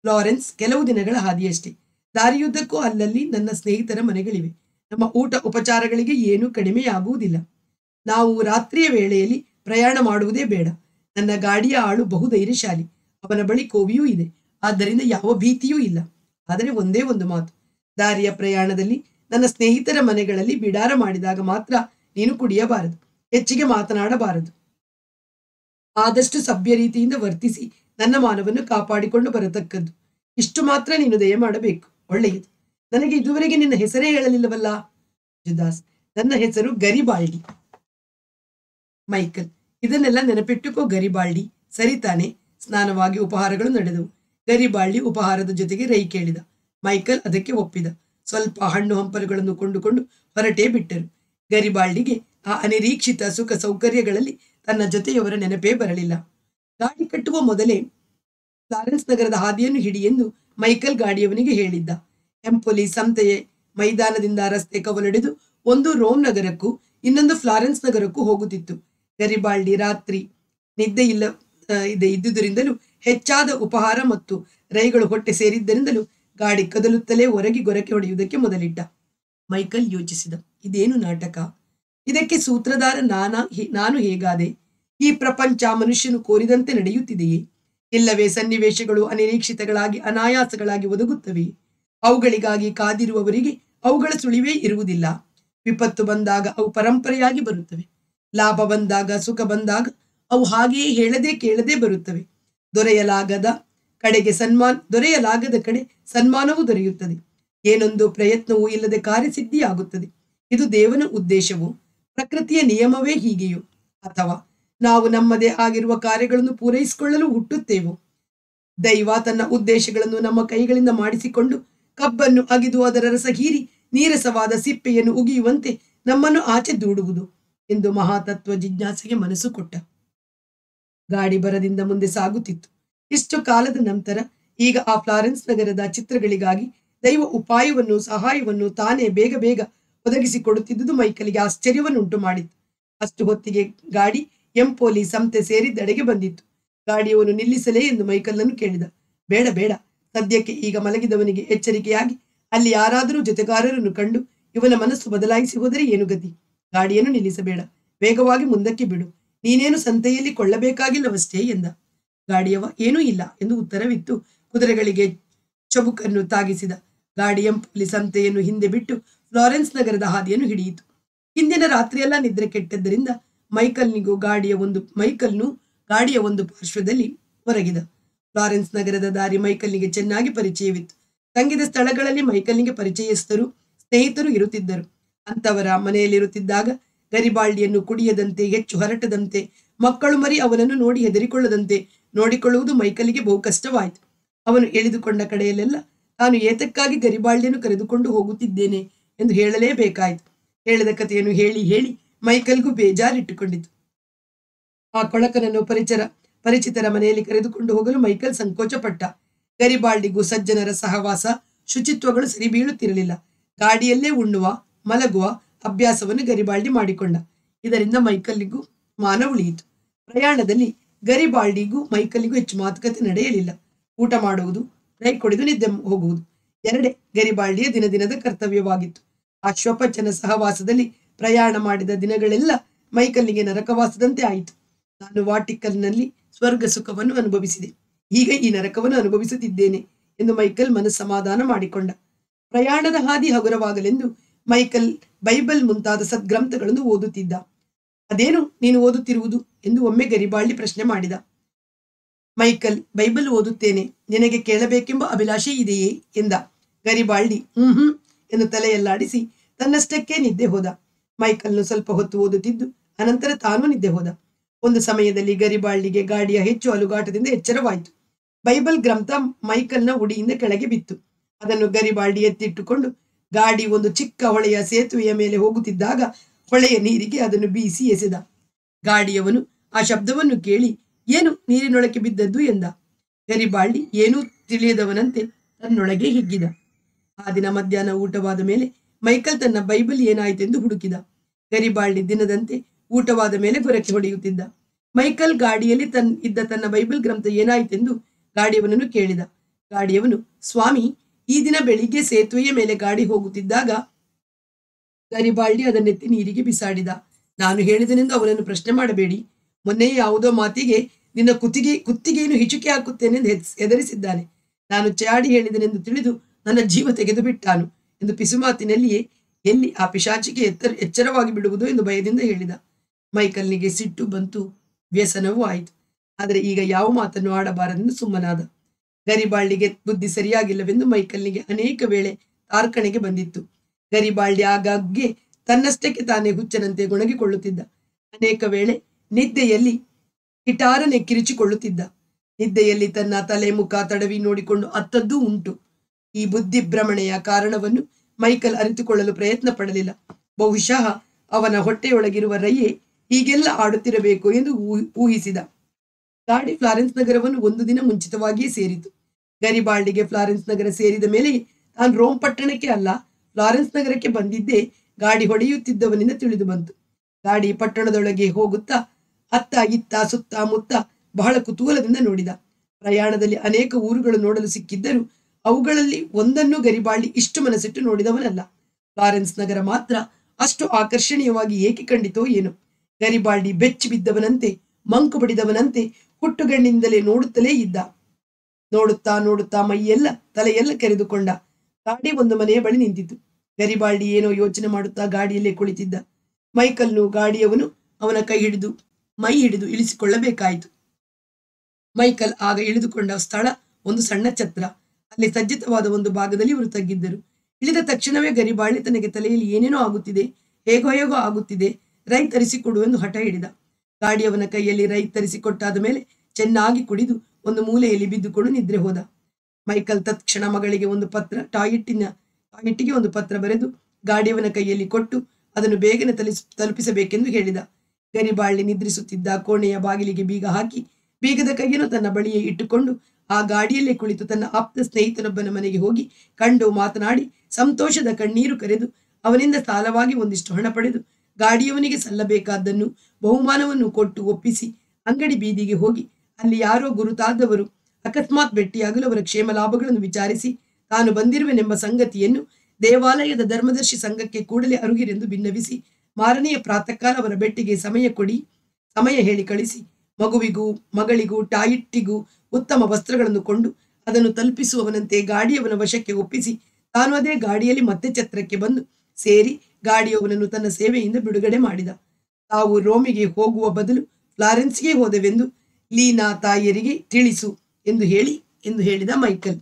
ಫ್ಲಾರೆನ್ಸ್ ಕೆಲವು ದಿನಗಳ ಹಾದಿಯಷ್ಟೇ ದಾರಿಯುದ್ದಕ್ಕೂ ಅಲ್ಲಲ್ಲಿ ನನ್ನ ಸ್ನೇಹಿತರ ಮನೆಗಳಿವೆ ನಮ್ಮ ಊಟ ಉಪಚಾರಗಳಿಗೆ ಏನೂ ಕಡಿಮೆಯಾಗುವುದಿಲ್ಲ ನಾವು ರಾತ್ರಿಯ ವೇಳೆಯಲ್ಲಿ ಪ್ರಯಾಣ ಮಾಡುವುದೇ ಬೇಡ ನನ್ನ ಗಾಡಿಯ ಆಳು ಬಹು ಧೈರ್ಯಶಾಲಿ ಅವನ ಬಳಿ ಕೋವಿಯೂ ಇದೆ ಆದ್ದರಿಂದ ಯಾವ ಭೀತಿಯೂ ಇಲ್ಲ ಆದರೆ ಒಂದೇ ಒಂದು ಮಾತು ದಾರಿಯ ಪ್ರಯಾಣದಲ್ಲಿ ನನ್ನ ಸ್ನೇಹಿತರ ಮನೆಗಳಲ್ಲಿ ಬಿಡಾರ ಮಾಡಿದಾಗ ಮಾತ್ರ ನೀನು ಕುಡಿಯಬಾರದು ಹೆಚ್ಚಿಗೆ ಮಾತನಾಡಬಾರದು ಆದಷ್ಟು ಸಭ್ಯ ರೀತಿಯಿಂದ ವರ್ತಿಸಿ ನನ್ನ ಮಾನವನ್ನು ಕಾಪಾಡಿಕೊಂಡು ಬರತಕ್ಕದ್ದು ಇಷ್ಟು ಮಾತ್ರ ನೀನು ದಯ ಮಾಡಬೇಕು ಒಳ್ಳೆಯದು ನನಗೆ ಇದುವರೆಗೆ ನಿನ್ನ ಹೆಸರೇ ಹೇಳಲಿಲ್ಲವಲ್ಲ ಜುದಾಸ್ ನನ್ನ ಹೆಸರು ಗರಿಬಾಲ್ಡಿ ಮೈಕಲ್ ಇದನ್ನೆಲ್ಲ ನೆನಪಿಟ್ಟುಕೋ ಗರಿಬಾಲ್ಡಿ ಸರಿ ತಾನೆ ಸ್ನಾನವಾಗಿ ಉಪಹಾರಗಳು ನಡೆದವು ಗರಿಬಾಳ್ಳಿ ಉಪಹಾರದ ಜೊತೆಗೆ ರೈ ಕೇಳಿದ ಮೈಕಲ್ ಅದಕ್ಕೆ ಒಪ್ಪಿದ ಸ್ವಲ್ಪ ಹಣ್ಣು ಹಂಪಲುಗಳನ್ನು ಕೊಂಡುಕೊಂಡು ಹೊರಟೇ ಬಿಟ್ಟರು ಗರಿಬಾಳ್ಡಿಗೆ ಆ ಅನಿರೀಕ್ಷಿತ ಸುಖ ಸೌಕರ್ಯಗಳಲ್ಲಿ ತನ್ನ ಜೊತೆಯವರ ನೆನಪೇ ಬರಲಿಲ್ಲ ಗಾಡಿ ಕಟ್ಟುವ ಮೊದಲೇ ಫ್ಲಾರೆನ್ಸ್ ನಗರದ ಹಾದಿಯನ್ನು ಹಿಡಿ ಎಂದು ಮೈಕಲ್ ಗಾಡಿಯವನಿಗೆ ಹೇಳಿದ್ದ ಎಂಪೊಲಿ ಸಂತೆಯೇ ಮೈದಾನದಿಂದ ರಸ್ತೆ ಕವಲೊಡೆದು ಒಂದು ರೋಮ್ ನಗರಕ್ಕೂ ಇನ್ನೊಂದು ಫ್ಲಾರೆನ್ಸ್ ನಗರಕ್ಕೂ ಹೋಗುತ್ತಿತ್ತು ಗರಿಬಾಲ್ಡಿ ರಾತ್ರಿ ನಿದ್ದೆ ಇಲ್ಲ ಆ, ಇದೆ ಇದ್ದುದರಿಂದಲೂ ಹೆಚ್ಚಾದ ಉಪಹಾರ ಮತ್ತು ರೈಗಳು ಹೊಟ್ಟೆ ಸೇರಿದ್ದರಿಂದಲೂ ಗಾಡಿ ಕದಲುತ್ತಲೇ ಹೊರಗೆ ಗೊರಕೆ ಹೊಡೆಯುವುದಕ್ಕೆ ಮೊದಲಿಟ್ಟ ಮೈಕಲ್ ಯೋಚಿಸಿದ ಇದೇನು ನಾಟಕ ಇದಕ್ಕೆ ಸೂತ್ರಧಾರ ನಾನಾ ಹೇ- ನಾನು ಹೇಗಾದೆ ಈ ಪ್ರಪಂಚ ಮನುಷ್ಯನು ಕೋರಿದಂತೆ ನಡೆಯುತ್ತಿದೆಯೇ ಇಲ್ಲವೇ ಸನ್ನಿವೇಶಗಳು ಅನಿರೀಕ್ಷಿತಗಳಾಗಿ ಅನಾಯಾಸಗಳಾಗಿ ಒದಗುತ್ತವೆ ಅವುಗಳಿಗಾಗಿ ಕಾದಿರುವವರಿಗೆ ಅವುಗಳ ಸುಳಿವೇ ಇರುವುದಿಲ್ಲ ವಿಪತ್ತು ಬಂದಾಗ ಅವು ಪರಂಪರೆಯಾಗಿ ಬರುತ್ತವೆ ಲಾಭ ಬಂದಾಗ ಸುಖ ಬಂದಾಗ ಅವು ಹಾಗೆಯೇ ಹೇಳದೆ ಕೇಳದೆ ಬರುತ್ತವೆ ದೊರೆಯಲಾಗದ ಕಡೆಗೆ ಸನ್ಮಾನ ದೊರೆಯಲಾಗದ ಕಡೆ ಸನ್ಮಾನವೂ ದೊರೆಯುತ್ತದೆ ಏನೊಂದು ಪ್ರಯತ್ನವೂ ಇಲ್ಲದೆ ಕಾರ್ಯಸಿದ್ಧಿಯಾಗುತ್ತದೆ ಇದು ದೇವನ ಉದ್ದೇಶವು ಪ್ರಕೃತಿಯ ನಿಯಮವೇ ಹೀಗೆಯೋ ಅಥವಾ ನಾವು ನಮ್ಮದೇ ಆಗಿರುವ ಕಾರ್ಯಗಳನ್ನು ಪೂರೈಸಿಕೊಳ್ಳಲು ಹುಟ್ಟುತ್ತೇವೋ ದೈವ ತನ್ನ ಉದ್ದೇಶಗಳನ್ನು ನಮ್ಮ ಕೈಗಳಿಂದ ಮಾಡಿಸಿಕೊಂಡು ಕಬ್ಬನ್ನು ಅಗಿದು ಅದರ ರಸ ಹೀರಿ ನೀರಸವಾದ ಸಿಪ್ಪೆಯನ್ನು ಉಗಿಯುವಂತೆ ನಮ್ಮನ್ನು ಆಚೆ ದೂಡುವುದು ಎಂದು ಮಹಾತತ್ವ ಜಿಜ್ಞಾಸೆಗೆ ಮನಸ್ಸು ಕೊಟ್ಟ ಗಾಡಿ ಬರದಿಂದ ಮುಂದೆ ಸಾಗುತ್ತಿತ್ತು ಇಷ್ಟು ಕಾಲದ ನಂತರ ಈಗ ಆ ಫ್ಲಾರೆನ್ಸ್ ನಗರದ ಚಿತ್ರಗಳಿಗಾಗಿ ದೈವ ಉಪಾಯವನ್ನು ಸಹಾಯವನ್ನು ತಾನೇ ಬೇಗ ಬೇಗ ಒದಗಿಸಿಕೊಡುತ್ತಿದ್ದುದು ಮೈಕಲಿಗೆ ಆಶ್ಚರ್ಯವನ್ನುಂಟು ಮಾಡಿತ್ತು ಅಷ್ಟು ಹೊತ್ತಿಗೆ ಗಾಡಿ ಎಂಪೋಲಿ ಸಂತೆ ಸೇರಿದ್ದೆಡೆಗೆ ಬಂದಿತ್ತು ಗಾಡಿಯವನು ನಿಲ್ಲಿಸಲೇ ಎಂದು ಮೈಕಲ್ಲನ್ನು ಕೇಳಿದ ಬೇಡ ಬೇಡ ಸದ್ಯಕ್ಕೆ ಈಗ ಮಲಗಿದವನಿಗೆ ಎಚ್ಚರಿಕೆಯಾಗಿ ಅಲ್ಲಿ ಯಾರಾದರೂ ಜೊತೆಗಾರರನ್ನು ಕಂಡು ಇವನ ಮನಸ್ಸು ಬದಲಾಯಿಸಿ ಹೋದರೆ ಏನು ಗತಿ ಗಾಡಿಯನ್ನು ನಿಲ್ಲಿಸಬೇಡ ವೇಗವಾಗಿ ಮುಂದಕ್ಕೆ ಬಿಡು ನೀನೇನು ಸಂತೆಯಲ್ಲಿ ಕೊಳ್ಳಬೇಕಾಗಿಲ್ಲವಷ್ಟೇ ಎಂದ ಗಾಡಿಯವ ಏನೂ ಇಲ್ಲ ಎಂದು ಉತ್ತರವಿತ್ತು ಕುದುರೆಗಳಿಗೆ ಚಬುಕನ್ನು ತಾಗಿಸಿದ ಗಾಡಿ ಎಂಪಲ್ಲಿ ಸಂತೆಯನ್ನು ಹಿಂದೆ ಬಿಟ್ಟು ಫ್ಲಾರೆನ್ಸ್ ನಗರದ ಹಾದಿಯನ್ನು ಹಿಡಿಯಿತು ಹಿಂದಿನ ರಾತ್ರಿಯೆಲ್ಲ ನಿದ್ರೆ ಕೆಟ್ಟದ್ದರಿಂದ ಮೈಕಲ್ನಿಗೂ ಗಾಡಿಯ ಒಂದು ಮೈಕಲ್ನು ಗಾಡಿಯ ಒಂದು ಪಾರ್ಶ್ವದಲ್ಲಿ ಹೊರಗಿದ ಫ್ಲಾರೆನ್ಸ್ ನಗರದ ದಾರಿ ಮೈಕಲ್ನಿಗೆ ಚೆನ್ನಾಗಿ ಪರಿಚಯವಿತ್ತು ತಂಗಿದ ಸ್ಥಳಗಳಲ್ಲಿ ಮೈಕಲ್ನಿಗೆ ಪರಿಚಯಸ್ಥರು ಸ್ನೇಹಿತರು ಇರುತ್ತಿದ್ದರು ಅಂತವರ ಮನೆಯಲ್ಲಿರುತ್ತಿದ್ದಾಗ ಗರಿಬಾಳ್ಡಿಯನ್ನು ಕುಡಿಯದಂತೆ ಹೆಚ್ಚು ಹರಟದಂತೆ ಮಕ್ಕಳು ಮರಿ ಅವನನ್ನು ನೋಡಿ ಹೆದರಿಕೊಳ್ಳದಂತೆ ನೋಡಿಕೊಳ್ಳುವುದು ಮೈಕಲಿಗೆ ಬಹು ಕಷ್ಟವಾಯಿತು ಅವನು ಎಳೆದುಕೊಂಡ ಕಡೆಯಲ್ಲೆಲ್ಲ ತಾನು ಏತಕ್ಕಾಗಿ ಗರಿಬಾಳ್ಡಿಯನ್ನು ಕರೆದುಕೊಂಡು ಹೋಗುತ್ತಿದ್ದೇನೆ ಎಂದು ಹೇಳಲೇಬೇಕಾಯಿತು ಹೇಳಿದ ಕಥೆಯನ್ನು ಹೇಳಿ ಹೇಳಿ ಮೈಕಲ್ಗೂ ಬೇಜಾರಿಟ್ಟುಕೊಂಡಿತು ಆ ಕೊಳಕನನ್ನು ಪರಿಚರ ಪರಿಚಿತರ ಮನೆಯಲ್ಲಿ ಕರೆದುಕೊಂಡು ಹೋಗಲು ಮೈಕಲ್ ಸಂಕೋಚಪಟ್ಟ ಗರಿಬಾಳ್ಡಿಗೂ ಸಜ್ಜನರ ಸಹವಾಸ ಶುಚಿತ್ವಗಳು ಸರಿ ಬೀಳುತ್ತಿರಲಿಲ್ಲ ಗಾಡಿಯಲ್ಲೇ ಉಣ್ಣುವ ಮಲಗುವ ಅಭ್ಯಾಸವನ್ನು ಗರಿಬಾಳ್ಡಿ ಮಾಡಿಕೊಂಡ ಇದರಿಂದ ಮೈಕಲ್ನಿಗೂ ಮಾನ ಉಳಿಯಿತು ಪ್ರಯಾಣದಲ್ಲಿ ಗರಿಬಾಳ್ಡಿಗೂ ಮೈಕಲ್ನಿಗೂ ಹೆಚ್ಚು ಮಾತುಕತೆ ನಡೆಯಲಿಲ್ಲ ಊಟ ಮಾಡುವುದು ರೈ ಕುಡಿದು ನಿದ್ದೆ ಹೋಗುವುದು ಎರಡೇ ಗರಿಬಾಳ್ಡಿಯ ದಿನ ದಿನದ ಕರ್ತವ್ಯವಾಗಿತ್ತು ಆ ಶ್ವಪಚನ ಸಹವಾಸದಲ್ಲಿ ಪ್ರಯಾಣ ಮಾಡಿದ ದಿನಗಳೆಲ್ಲ ಮೈಕಲ್ನಿಗೆ ನರಕವಾಸದಂತೆ ಆಯಿತು ನಾನು ವಾಟಿಕಲ್ನಲ್ಲಿ ಸ್ವರ್ಗ ಸುಖವನ್ನು ಅನುಭವಿಸಿದೆ ಈಗ ಈ ನರಕವನ್ನು ಅನುಭವಿಸುತ್ತಿದ್ದೇನೆ ಎಂದು ಮೈಕಲ್ ಮನಸ್ಸಮಾಧಾನ ಮಾಡಿಕೊಂಡ ಪ್ರಯಾಣದ ಹಾದಿ ಹಗುರವಾಗಲೆಂದು ಮೈಕಲ್ ಬೈಬಲ್ ಮುಂತಾದ ಸದ್ಗ್ರಂಥಗಳನ್ನು ಓದುತ್ತಿದ್ದ ಅದೇನು ನೀನು ಓದುತ್ತಿರುವುದು ಎಂದು ಒಮ್ಮೆ ಗರಿಬಾಳ್ಡಿ ಪ್ರಶ್ನೆ ಮಾಡಿದ ಮೈಕಲ್ ಬೈಬಲ್ ಓದುತ್ತೇನೆ ನಿನಗೆ ಕೇಳಬೇಕೆಂಬ ಅಭಿಲಾಷೆ ಇದೆಯೇ ಎಂದ ಗರಿಬಾಳ್ಡಿ ಹ್ಮ್ ಹ್ಮ್ ಎಂದು ತಲೆಯಲ್ಲಾಡಿಸಿ ತನ್ನಷ್ಟಕ್ಕೆ ನಿದ್ದೆ ಹೋದ ಮೈಕಲ್ನು ಸ್ವಲ್ಪ ಹೊತ್ತು ಓದುತ್ತಿದ್ದು ಅನಂತರ ತಾನೂ ನಿದ್ದೆ ಹೋದ ಒಂದು ಸಮಯದಲ್ಲಿ ಗರಿಬಾಳ್ಡಿಗೆ ಗಾಡಿಯ ಹೆಚ್ಚು ಅಲುಗಾಟದಿಂದ ಎಚ್ಚರವಾಯಿತು ಬೈಬಲ್ ಗ್ರಂಥ ಮೈಕಲ್ನ ಉಡಿಯಿಂದ ಕೆಳಗೆ ಬಿತ್ತು ಅದನ್ನು ಗರಿಬಾಳ್ಡಿ ಎತ್ತಿಟ್ಟುಕೊಂಡು ಗಾಡಿ ಒಂದು ಚಿಕ್ಕ ಹೊಳೆಯ ಸೇತುವೆಯ ಮೇಲೆ ಹೋಗುತ್ತಿದ್ದಾಗ ಹೊಳೆಯ ನೀರಿಗೆ ಅದನ್ನು ಬೀಸಿ ಎಸೆದ ಗಾಡಿಯವನು ಆ ಶಬ್ದವನ್ನು ಕೇಳಿ ಏನು ನೀರಿನೊಳಗೆ ಬಿದ್ದದ್ದು ಎಂದ ಗರಿಬಾಳ್ಡಿ ಏನೂ ತಿಳಿಯದವನಂತೆ ತನ್ನೊಳಗೆ ಹಿಗ್ಗಿದ ಆ ದಿನ ಮಧ್ಯಾಹ್ನ ಊಟವಾದ ಮೇಲೆ ಮೈಕಲ್ ತನ್ನ ಬೈಬಲ್ ಏನಾಯಿತೆಂದು ಹುಡುಕಿದ ಗರಿಬಾಳ್ಡಿ ದಿನದಂತೆ ಊಟವಾದ ಮೇಲೆ ಗೊರಕೆ ಹೊಡೆಯುತ್ತಿದ್ದ ಮೈಕಲ್ ಗಾಡಿಯಲ್ಲಿ ತನ್ ಇದ್ದ ತನ್ನ ಬೈಬಲ್ ಗ್ರಂಥ ಏನಾಯಿತೆಂದು ಗಾಡಿಯವನನ್ನು ಕೇಳಿದ ಗಾಡಿಯವನು ಸ್ವಾಮಿ ಈ ದಿನ ಬೆಳಿಗ್ಗೆ ಸೇತುವೆಯ ಮೇಲೆ ಗಾಡಿ ಹೋಗುತ್ತಿದ್ದಾಗ ಗರಿಬಾಳ್ಡಿ ಅದನ್ನೆತ್ತಿ ನೀರಿಗೆ ಬಿಸಾಡಿದ ನಾನು ಹೇಳಿದನೆಂದು ಅವನನ್ನು ಪ್ರಶ್ನೆ ಮಾಡಬೇಡಿ ಮೊನ್ನೆ ಯಾವುದೋ ಮಾತಿಗೆ ನಿನ್ನ ಕುತ್ತಿಗೆ ಕುತ್ತಿಗೆಯನ್ನು ಹಿಚುಕಿ ಹಾಕುತ್ತೇನೆಂದು ಹೆದ್- ಹೆದರಿಸಿದ್ದಾನೆ ನಾನು ಚಾಡಿ ಹೇಳಿದನೆಂದು ತಿಳಿದು ನನ್ನ ಜೀವ ತೆಗೆದು ಬಿಟ್ಟಾನು ಎಂದು ಪಿಸುಮಾತಿನಲ್ಲಿಯೇ ಎಲ್ಲಿ ಆ ಪಿಶಾಚಿಗೆ ಎತ್ತರ ಎಚ್ಚರವಾಗಿ ಬಿಡುವುದು ಎಂದು ಭಯದಿಂದ ಹೇಳಿದ ಮೈಕಲ್ನಿಗೆ ಸಿಟ್ಟು ಬಂತು ವ್ಯಸನವೂ ಆಯಿತು ಆದರೆ ಈಗ ಯಾವ ಮಾತನ್ನು ಆಡಬಾರದೆಂದು ಸುಮ್ಮನಾದ ಗರಿಬಾಳ್ಳಿಗೆ ಬುದ್ಧಿ ಸರಿಯಾಗಿಲ್ಲವೆಂದು ಮೈಕಲ್ನಿಗೆ ಅನೇಕ ವೇಳೆ ತಾರ್ಕಣೆಗೆ ಬಂದಿತ್ತು ಗರಿಬಾಳ್ಳಿ ಆಗಾಗ್ಗೆ ತನ್ನಷ್ಟಕ್ಕೆ ತಾನೇ ಹುಚ್ಚನಂತೆ ಗೊಣಗಿಕೊಳ್ಳುತ್ತಿದ್ದ ಅನೇಕ ವೇಳೆ ನಿದ್ದೆಯಲ್ಲಿ ಕಿಟಾರನೆ ಕಿರಿಚಿಕೊಳ್ಳುತ್ತಿದ್ದ ನಿದ್ದೆಯಲ್ಲಿ ತನ್ನ ತಲೆ ಮುಖ ತಡವಿ ನೋಡಿಕೊಂಡು ಅತ್ತದ್ದೂ ಉಂಟು ಈ ಬುದ್ಧಿಭ್ರಮಣೆಯ ಕಾರಣವನ್ನು ಮೈಕಲ್ ಅರಿತುಕೊಳ್ಳಲು ಪ್ರಯತ್ನ ಪಡಲಿಲ್ಲ ಬಹುಶಃ ಅವನ ಹೊಟ್ಟೆಯೊಳಗಿರುವ ರಯ್ಯೆ ಹೀಗೆಲ್ಲ ಆಡುತ್ತಿರಬೇಕು ಎಂದು ಊಹಿ- ಊಹಿಸಿದ ಗಾಡಿ ಫ್ಲಾರೆನ್ಸ್ ನಗರವನ್ನು ಒಂದು ದಿನ ಮುಂಚಿತವಾಗಿಯೇ ಸೇರಿತು ಗರಿಬಾಲ್ಡಿಗೆ ಫ್ಲಾರೆನ್ಸ್ ನಗರ ಸೇರಿದ ಮೇಲೆ ತಾನು ರೋಮ್ ಪಟ್ಟಣಕ್ಕೆ ಅಲ್ಲ ಫ್ಲಾರೆನ್ಸ್ ನಗರಕ್ಕೆ ಬಂದಿದ್ದೇ ಗಾಡಿ ಹೊಡೆಯುತ್ತಿದ್ದವನಿಂದ ತಿಳಿದು ಬಂತು ಗಾಡಿ ಪಟ್ಟಣದೊಳಗೆ ಹೋಗುತ್ತಾ ಅತ್ತ ಇತ್ತ ಸುತ್ತ ಮುತ್ತ ಬಹಳ ಕುತೂಹಲದಿಂದ ನೋಡಿದ ಪ್ರಯಾಣದಲ್ಲಿ ಅನೇಕ ಊರುಗಳು ನೋಡಲು ಸಿಕ್ಕಿದ್ದರೂ ಅವುಗಳಲ್ಲಿ ಒಂದನ್ನು ಗರಿಬಾಳ್ಳಿ ಇಷ್ಟು ಮನಸ್ಸಿಟ್ಟು ನೋಡಿದವನಲ್ಲ ಫ್ಲಾರೆನ್ಸ್ ನಗರ ಮಾತ್ರ ಅಷ್ಟು ಆಕರ್ಷಣೀಯವಾಗಿ ಏಕೆ ಕಂಡಿತೋ ಏನೋ ಗರಿಬಾಳ್ಡಿ ಬೆಚ್ಚಿ ಬಿದ್ದವನಂತೆ ಮಂಕು ಬಡಿದವನಂತೆ ಹುಟ್ಟುಗಣ್ಣಿಂದಲೇ ನೋಡುತ್ತಲೇ ಇದ್ದ ನೋಡುತ್ತಾ ನೋಡುತ್ತಾ ಮೈಯೆಲ್ಲ ತಲೆಯೆಲ್ಲ ಕೆರೆದುಕೊಂಡ ಗಾಡಿ ಒಂದು ಮನೆಯ ಬಳಿ ನಿಂತಿತು ಗರಿಬಾಳ್ಡಿ ಏನೋ ಯೋಚನೆ ಮಾಡುತ್ತಾ ಗಾಡಿಯಲ್ಲೇ ಕುಳಿತಿದ್ದ ಮೈಕಲ್ನು ಗಾಡಿಯವನು ಅವನ ಕೈ ಹಿಡಿದು ಮೈ ಹಿಡಿದು ಇಳಿಸಿಕೊಳ್ಳಬೇಕಾಯಿತು ಮೈಕಲ್ ಆಗ ಇಳಿದುಕೊಂಡ ಸ್ಥಳ ಒಂದು ಸಣ್ಣ ಛತ್ರ ಅಲ್ಲಿ ಸಜ್ಜಿತವಾದ ಒಂದು ಭಾಗದಲ್ಲಿ ಇವರು ತಗ್ಗಿದ್ದರು ಇಳಿದ ತಕ್ಷಣವೇ ಗರಿಬಾಳಿ ತನಗೆ ತಲೆಯಲ್ಲಿ ಏನೇನೋ ಆಗುತ್ತಿದೆ ಹೇಗೋ ಹೇಗೋ ಆಗುತ್ತಿದೆ ರೈ ತರಿಸಿಕೊಡು ಎಂದು ಹಠ ಹಿಡಿದ ಗಾಡಿಯವನ ಕೈಯಲ್ಲಿ ರೈ ತರಿಸಿಕೊಟ್ಟಾದ ಮೇಲೆ ಚೆನ್ನಾಗಿ ಕುಡಿದು ಒಂದು ಮೂಲೆಯಲ್ಲಿ ಬಿದ್ದುಕೊಂಡು ನಿದ್ರೆ ಹೋದ ಮೈಕಲ್ ತತ್ಕ್ಷಣ ಮಗಳಿಗೆ ಒಂದು ಪತ್ರ ಟಾಯ್ಲೆಟ್ಟಿನ ಟಾಯ್ಲೆಟ್ಟಿಗೆ ಒಂದು ಪತ್ರ ಬರೆದು ಗಾಡಿಯವನ ಕೈಯಲ್ಲಿ ಕೊಟ್ಟು ಅದನ್ನು ಬೇಗನೆ ತಲಿಸ್ ತಲುಪಿಸಬೇಕೆಂದು ಹೇಳಿದ ಗರಿಬಾಳ್ಳಿ ನಿದ್ರಿಸುತ್ತಿದ್ದ ಕೋಣೆಯ ಬಾಗಿಲಿಗೆ ಬೀಗ ಹಾಕಿ ಬೀಗದ ಕೈಯನ್ನು ತನ್ನ ಬಳಿಯೇ ಇಟ್ಟುಕೊಂಡು ಆ ಗಾಡಿಯಲ್ಲೇ ಕುಳಿತು ತನ್ನ ಆಪ್ತ ಸ್ನೇಹಿತನೊಬ್ಬನ ಮನೆಗೆ ಹೋಗಿ ಕಂಡು ಮಾತನಾಡಿ ಸಂತೋಷದ ಕಣ್ಣೀರು ಕರೆದು ಅವನಿಂದ ಸಾಲವಾಗಿ ಒಂದಿಷ್ಟು ಹಣ ಪಡೆದು ಗಾಡಿಯವನಿಗೆ ಸಲ್ಲಬೇಕಾದ್ದನ್ನು ಬಹುಮಾನವನ್ನು ಕೊಟ್ಟು ಒಪ್ಪಿಸಿ ಅಂಗಡಿ ಬೀದಿಗೆ ಹೋಗಿ ಅಲ್ಲಿ ಯಾರೋ ಗುರುತಾದವರು ಅಕಸ್ಮಾತ್ ಭೇಟಿಯಾಗಲು ಅವರ ಕ್ಷೇಮ ಲಾಭಗಳನ್ನು ವಿಚಾರಿಸಿ ತಾನು ಬಂದಿರುವೆನೆಂಬ ಸಂಗತಿಯನ್ನು ದೇವಾಲಯದ ಧರ್ಮದರ್ಶಿ ಸಂಘಕ್ಕೆ ಕೂಡಲೇ ಅರುಗಿರೆಂದು ಭಿನ್ನವಿಸಿ ಮಾರನೆಯ ಪ್ರಾತಃ ಕಾಲ ಅವರ ಭೇಟಿಗೆ ಸಮಯ ಕೊಡಿ ಸಮಯ ಹೇಳಿ ಕಳಿಸಿ ಮಗುವಿಗೂ ಮಗಳಿಗೂ ಟಾಯಿಟ್ಟಿಗೂ ಉತ್ತಮ ವಸ್ತ್ರಗಳನ್ನು ಕೊಂಡು ಅದನ್ನು ತಲುಪಿಸುವವನಂತೆ ಗಾಡಿಯವನ ವಶಕ್ಕೆ ಒಪ್ಪಿಸಿ ತಾನು ಅದೇ ಗಾಡಿಯಲ್ಲಿ ಮತ್ತೆ ಛತ್ರಕ್ಕೆ ಬಂದು ಸೇರಿ ಗಾಡಿಯವನನ್ನು ತನ್ನ ಸೇವೆಯಿಂದ ಬಿಡುಗಡೆ ಮಾಡಿದ ತಾವು ರೋಮಿಗೆ ಹೋಗುವ ಬದಲು ಫ್ಲಾರೆನ್ಸ್ಗೆ ಹೋದೆವೆಂದು ಲೀನಾ ತಾಯಿಯರಿಗೆ ತಿಳಿಸು ಎಂದು ಹೇಳಿ ಎಂದು ಹೇಳಿದ ಮೈಕಲ್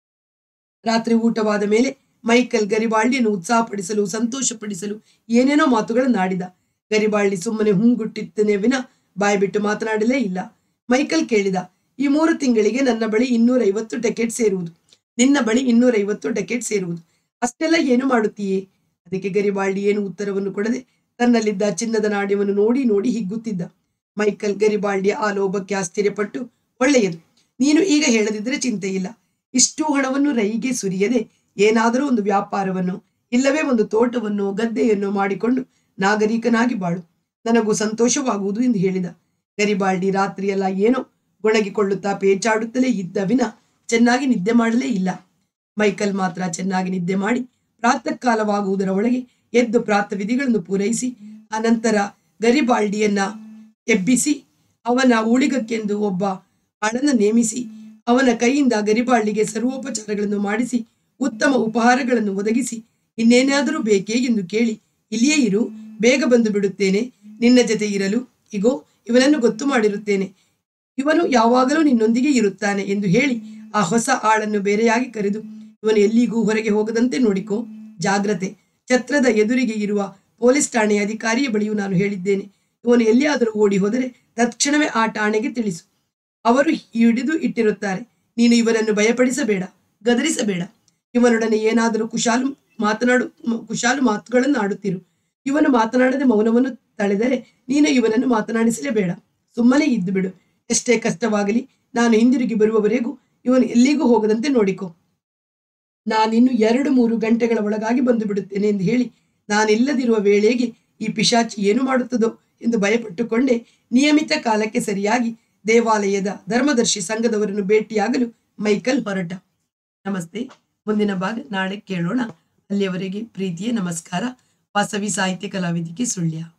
ರಾತ್ರಿ ಊಟವಾದ ಮೇಲೆ ಮೈಕಲ್ ಗರಿಬಾಳ್ಡಿಯನ್ನು ಉತ್ಸಾಹಪಡಿಸಲು ಸಂತೋಷಪಡಿಸಲು ಏನೇನೋ ಮಾತುಗಳನ್ನಾಡಿದ ಗರಿಬಾಳ್ಡಿ ಸುಮ್ಮನೆ ಹುಂಗುಟ್ಟಿತ್ತನೇ ವಿನ ಬಾಯ್ಬಿಟ್ಟು ಮಾತನಾಡಲೇ ಇಲ್ಲ ಮೈಕಲ್ ಕೇಳಿದ ಈ ಮೂರು ತಿಂಗಳಿಗೆ ನನ್ನ ಬಳಿ ಇನ್ನೂರೈವತ್ತು ಟಿಕೆಟ್ ಸೇರುವುದು ನಿನ್ನ ಬಳಿ ಇನ್ನೂರೈವತ್ತು ಟಿಕೆಟ್ ಸೇರುವುದು ಅಷ್ಟೆಲ್ಲ ಏನು ಮಾಡುತ್ತೀಯೇ ಅದಕ್ಕೆ ಗರಿಬಾಳ್ಡಿ ಏನು ಉತ್ತರವನ್ನು ಕೊಡದೆ ತನ್ನಲ್ಲಿದ್ದ ಚಿನ್ನದ ನಾಣ್ಯವನ್ನು ನೋಡಿ ನೋಡಿ ಹಿಗ್ಗುತ್ತಿದ್ದ ಮೈಕಲ್ ಗರಿಬಾಳ್ಡಿಯ ಆ ಲೋಭಕ್ಕೆ ಆಶ್ಚರ್ಯಪಟ್ಟು ಒಳ್ಳೆಯದು ನೀನು ಈಗ ಹೇಳದಿದ್ದರೆ ಚಿಂತೆ ಇಲ್ಲ ಇಷ್ಟು ಹಣವನ್ನು ರೈಗೆ ಸುರಿಯದೆ ಏನಾದರೂ ಒಂದು ವ್ಯಾಪಾರವನ್ನು ಇಲ್ಲವೇ ಒಂದು ತೋಟವನ್ನು ಗದ್ದೆಯನ್ನು ಮಾಡಿಕೊಂಡು ನಾಗರಿಕನಾಗಿ ಬಾಳು ನನಗೂ ಸಂತೋಷವಾಗುವುದು ಎಂದು ಹೇಳಿದ ಗರಿಬಾಳ್ಡಿ ರಾತ್ರಿಯೆಲ್ಲ ಏನೋ ಗೊಣಗಿಕೊಳ್ಳುತ್ತಾ ಪೇಚಾಡುತ್ತಲೇ ಇದ್ದ ವಿನ ಚೆನ್ನಾಗಿ ನಿದ್ದೆ ಮಾಡಲೇ ಇಲ್ಲ ಮೈಕಲ್ ಮಾತ್ರ ಚೆನ್ನಾಗಿ ನಿದ್ದೆ ಮಾಡಿ ಪ್ರಾತಃ ಕಾಲವಾಗುವುದರ ಒಳಗೆ ಎದ್ದು ಪ್ರಾತ ವಿಧಿಗಳನ್ನು ಪೂರೈಸಿ ಅನಂತರ ಗರಿಬಾಲ್ಡಿಯನ್ನ ಎಬ್ಬಿಸಿ ಅವನ ಉಳಿಗಕ್ಕೆಂದು ಒಬ್ಬ ಆಳನ್ನು ನೇಮಿಸಿ ಅವನ ಕೈಯಿಂದ ಗರಿಬಾಳ್ಳಿಗೆ ಸರ್ವೋಪಚಾರಗಳನ್ನು ಮಾಡಿಸಿ ಉತ್ತಮ ಉಪಹಾರಗಳನ್ನು ಒದಗಿಸಿ ಇನ್ನೇನಾದರೂ ಬೇಕೇ ಎಂದು ಕೇಳಿ ಇಲ್ಲಿಯೇ ಇರು ಬೇಗ ಬಂದು ಬಿಡುತ್ತೇನೆ ನಿನ್ನ ಜೊತೆ ಇರಲು ಇಗೋ ಇವನನ್ನು ಗೊತ್ತು ಮಾಡಿರುತ್ತೇನೆ ಇವನು ಯಾವಾಗಲೂ ನಿನ್ನೊಂದಿಗೆ ಇರುತ್ತಾನೆ ಎಂದು ಹೇಳಿ ಆ ಹೊಸ ಆಳನ್ನು ಬೇರೆಯಾಗಿ ಕರೆದು ಇವನು ಎಲ್ಲಿಗೂ ಹೊರಗೆ ಹೋಗದಂತೆ ನೋಡಿಕೋ ಜಾಗ್ರತೆ ಛತ್ರದ ಎದುರಿಗೆ ಇರುವ ಪೊಲೀಸ್ ಠಾಣೆಯ ಅಧಿಕಾರಿಯ ಬಳಿಯೂ ನಾನು ಹೇಳಿದ್ದೇನೆ ಇವನು ಎಲ್ಲಿಯಾದರೂ ಓಡಿ ಹೋದರೆ ತಕ್ಷಣವೇ ಆ ಠಾಣೆಗೆ ತಿಳಿಸು ಅವರು ಹಿಡಿದು ಇಟ್ಟಿರುತ್ತಾರೆ ನೀನು ಇವನನ್ನು ಭಯಪಡಿಸಬೇಡ ಗದರಿಸಬೇಡ ಇವನೊಡನೆ ಏನಾದರೂ ಕುಶಾಲು ಮಾತನಾಡು ಮ- ಕುಶಾಲು ಮಾತುಗಳನ್ನು ಆಡುತ್ತಿರು ಇವನು ಮಾತನಾಡದೆ ಮೌನವನ್ನು ತಳೆದರೆ ನೀನು ಇವನನ್ನು ಮಾತನಾಡಿಸಲೇಬೇಡ ಸುಮ್ಮನೆ ಇದ್ದು ಬಿಡು ಎಷ್ಟೇ ಕಷ್ಟವಾಗಲಿ ನಾನು ಹಿಂದಿರುಗಿ ಬರುವವರೆಗೂ ಇವನು ಎಲ್ಲಿಗೂ ಹೋಗದಂತೆ ನೋಡಿಕೊ ನಾನಿನ್ನು ಎರಡು ಮೂರು ಗಂಟೆಗಳ ಒಳಗಾಗಿ ಬಂದು ಬಿಡುತ್ತೇನೆ ಎಂದು ಹೇಳಿ ನಾನಿಲ್ಲದಿರುವ ವೇಳೆಗೆ ಈ ಪಿಶಾಚಿ ಏನು ಮಾಡುತ್ತದೋ ಎಂದು ಭಯಪಟ್ಟುಕೊಂಡೇ ನಿಯಮಿತ ಕಾಲಕ್ಕೆ ಸರಿಯಾಗಿ ದೇವಾಲಯದ ಧರ್ಮದರ್ಶಿ ಸಂಘದವರನ್ನು ಭೇಟಿಯಾಗಲು ಮೈಕಲ್ ಹೊರಟ ನಮಸ್ತೆ ಮುಂದಿನ ಭಾಗ ನಾಳೆ ಕೇಳೋಣ ಅಲ್ಲಿಯವರೆಗೆ ಪ್ರೀತಿಯ ನಮಸ್ಕಾರ ವಾಸವಿ ಸಾಹಿತ್ಯ ಕಲಾವಿದಿಕೆ ಸುಳ್ಯ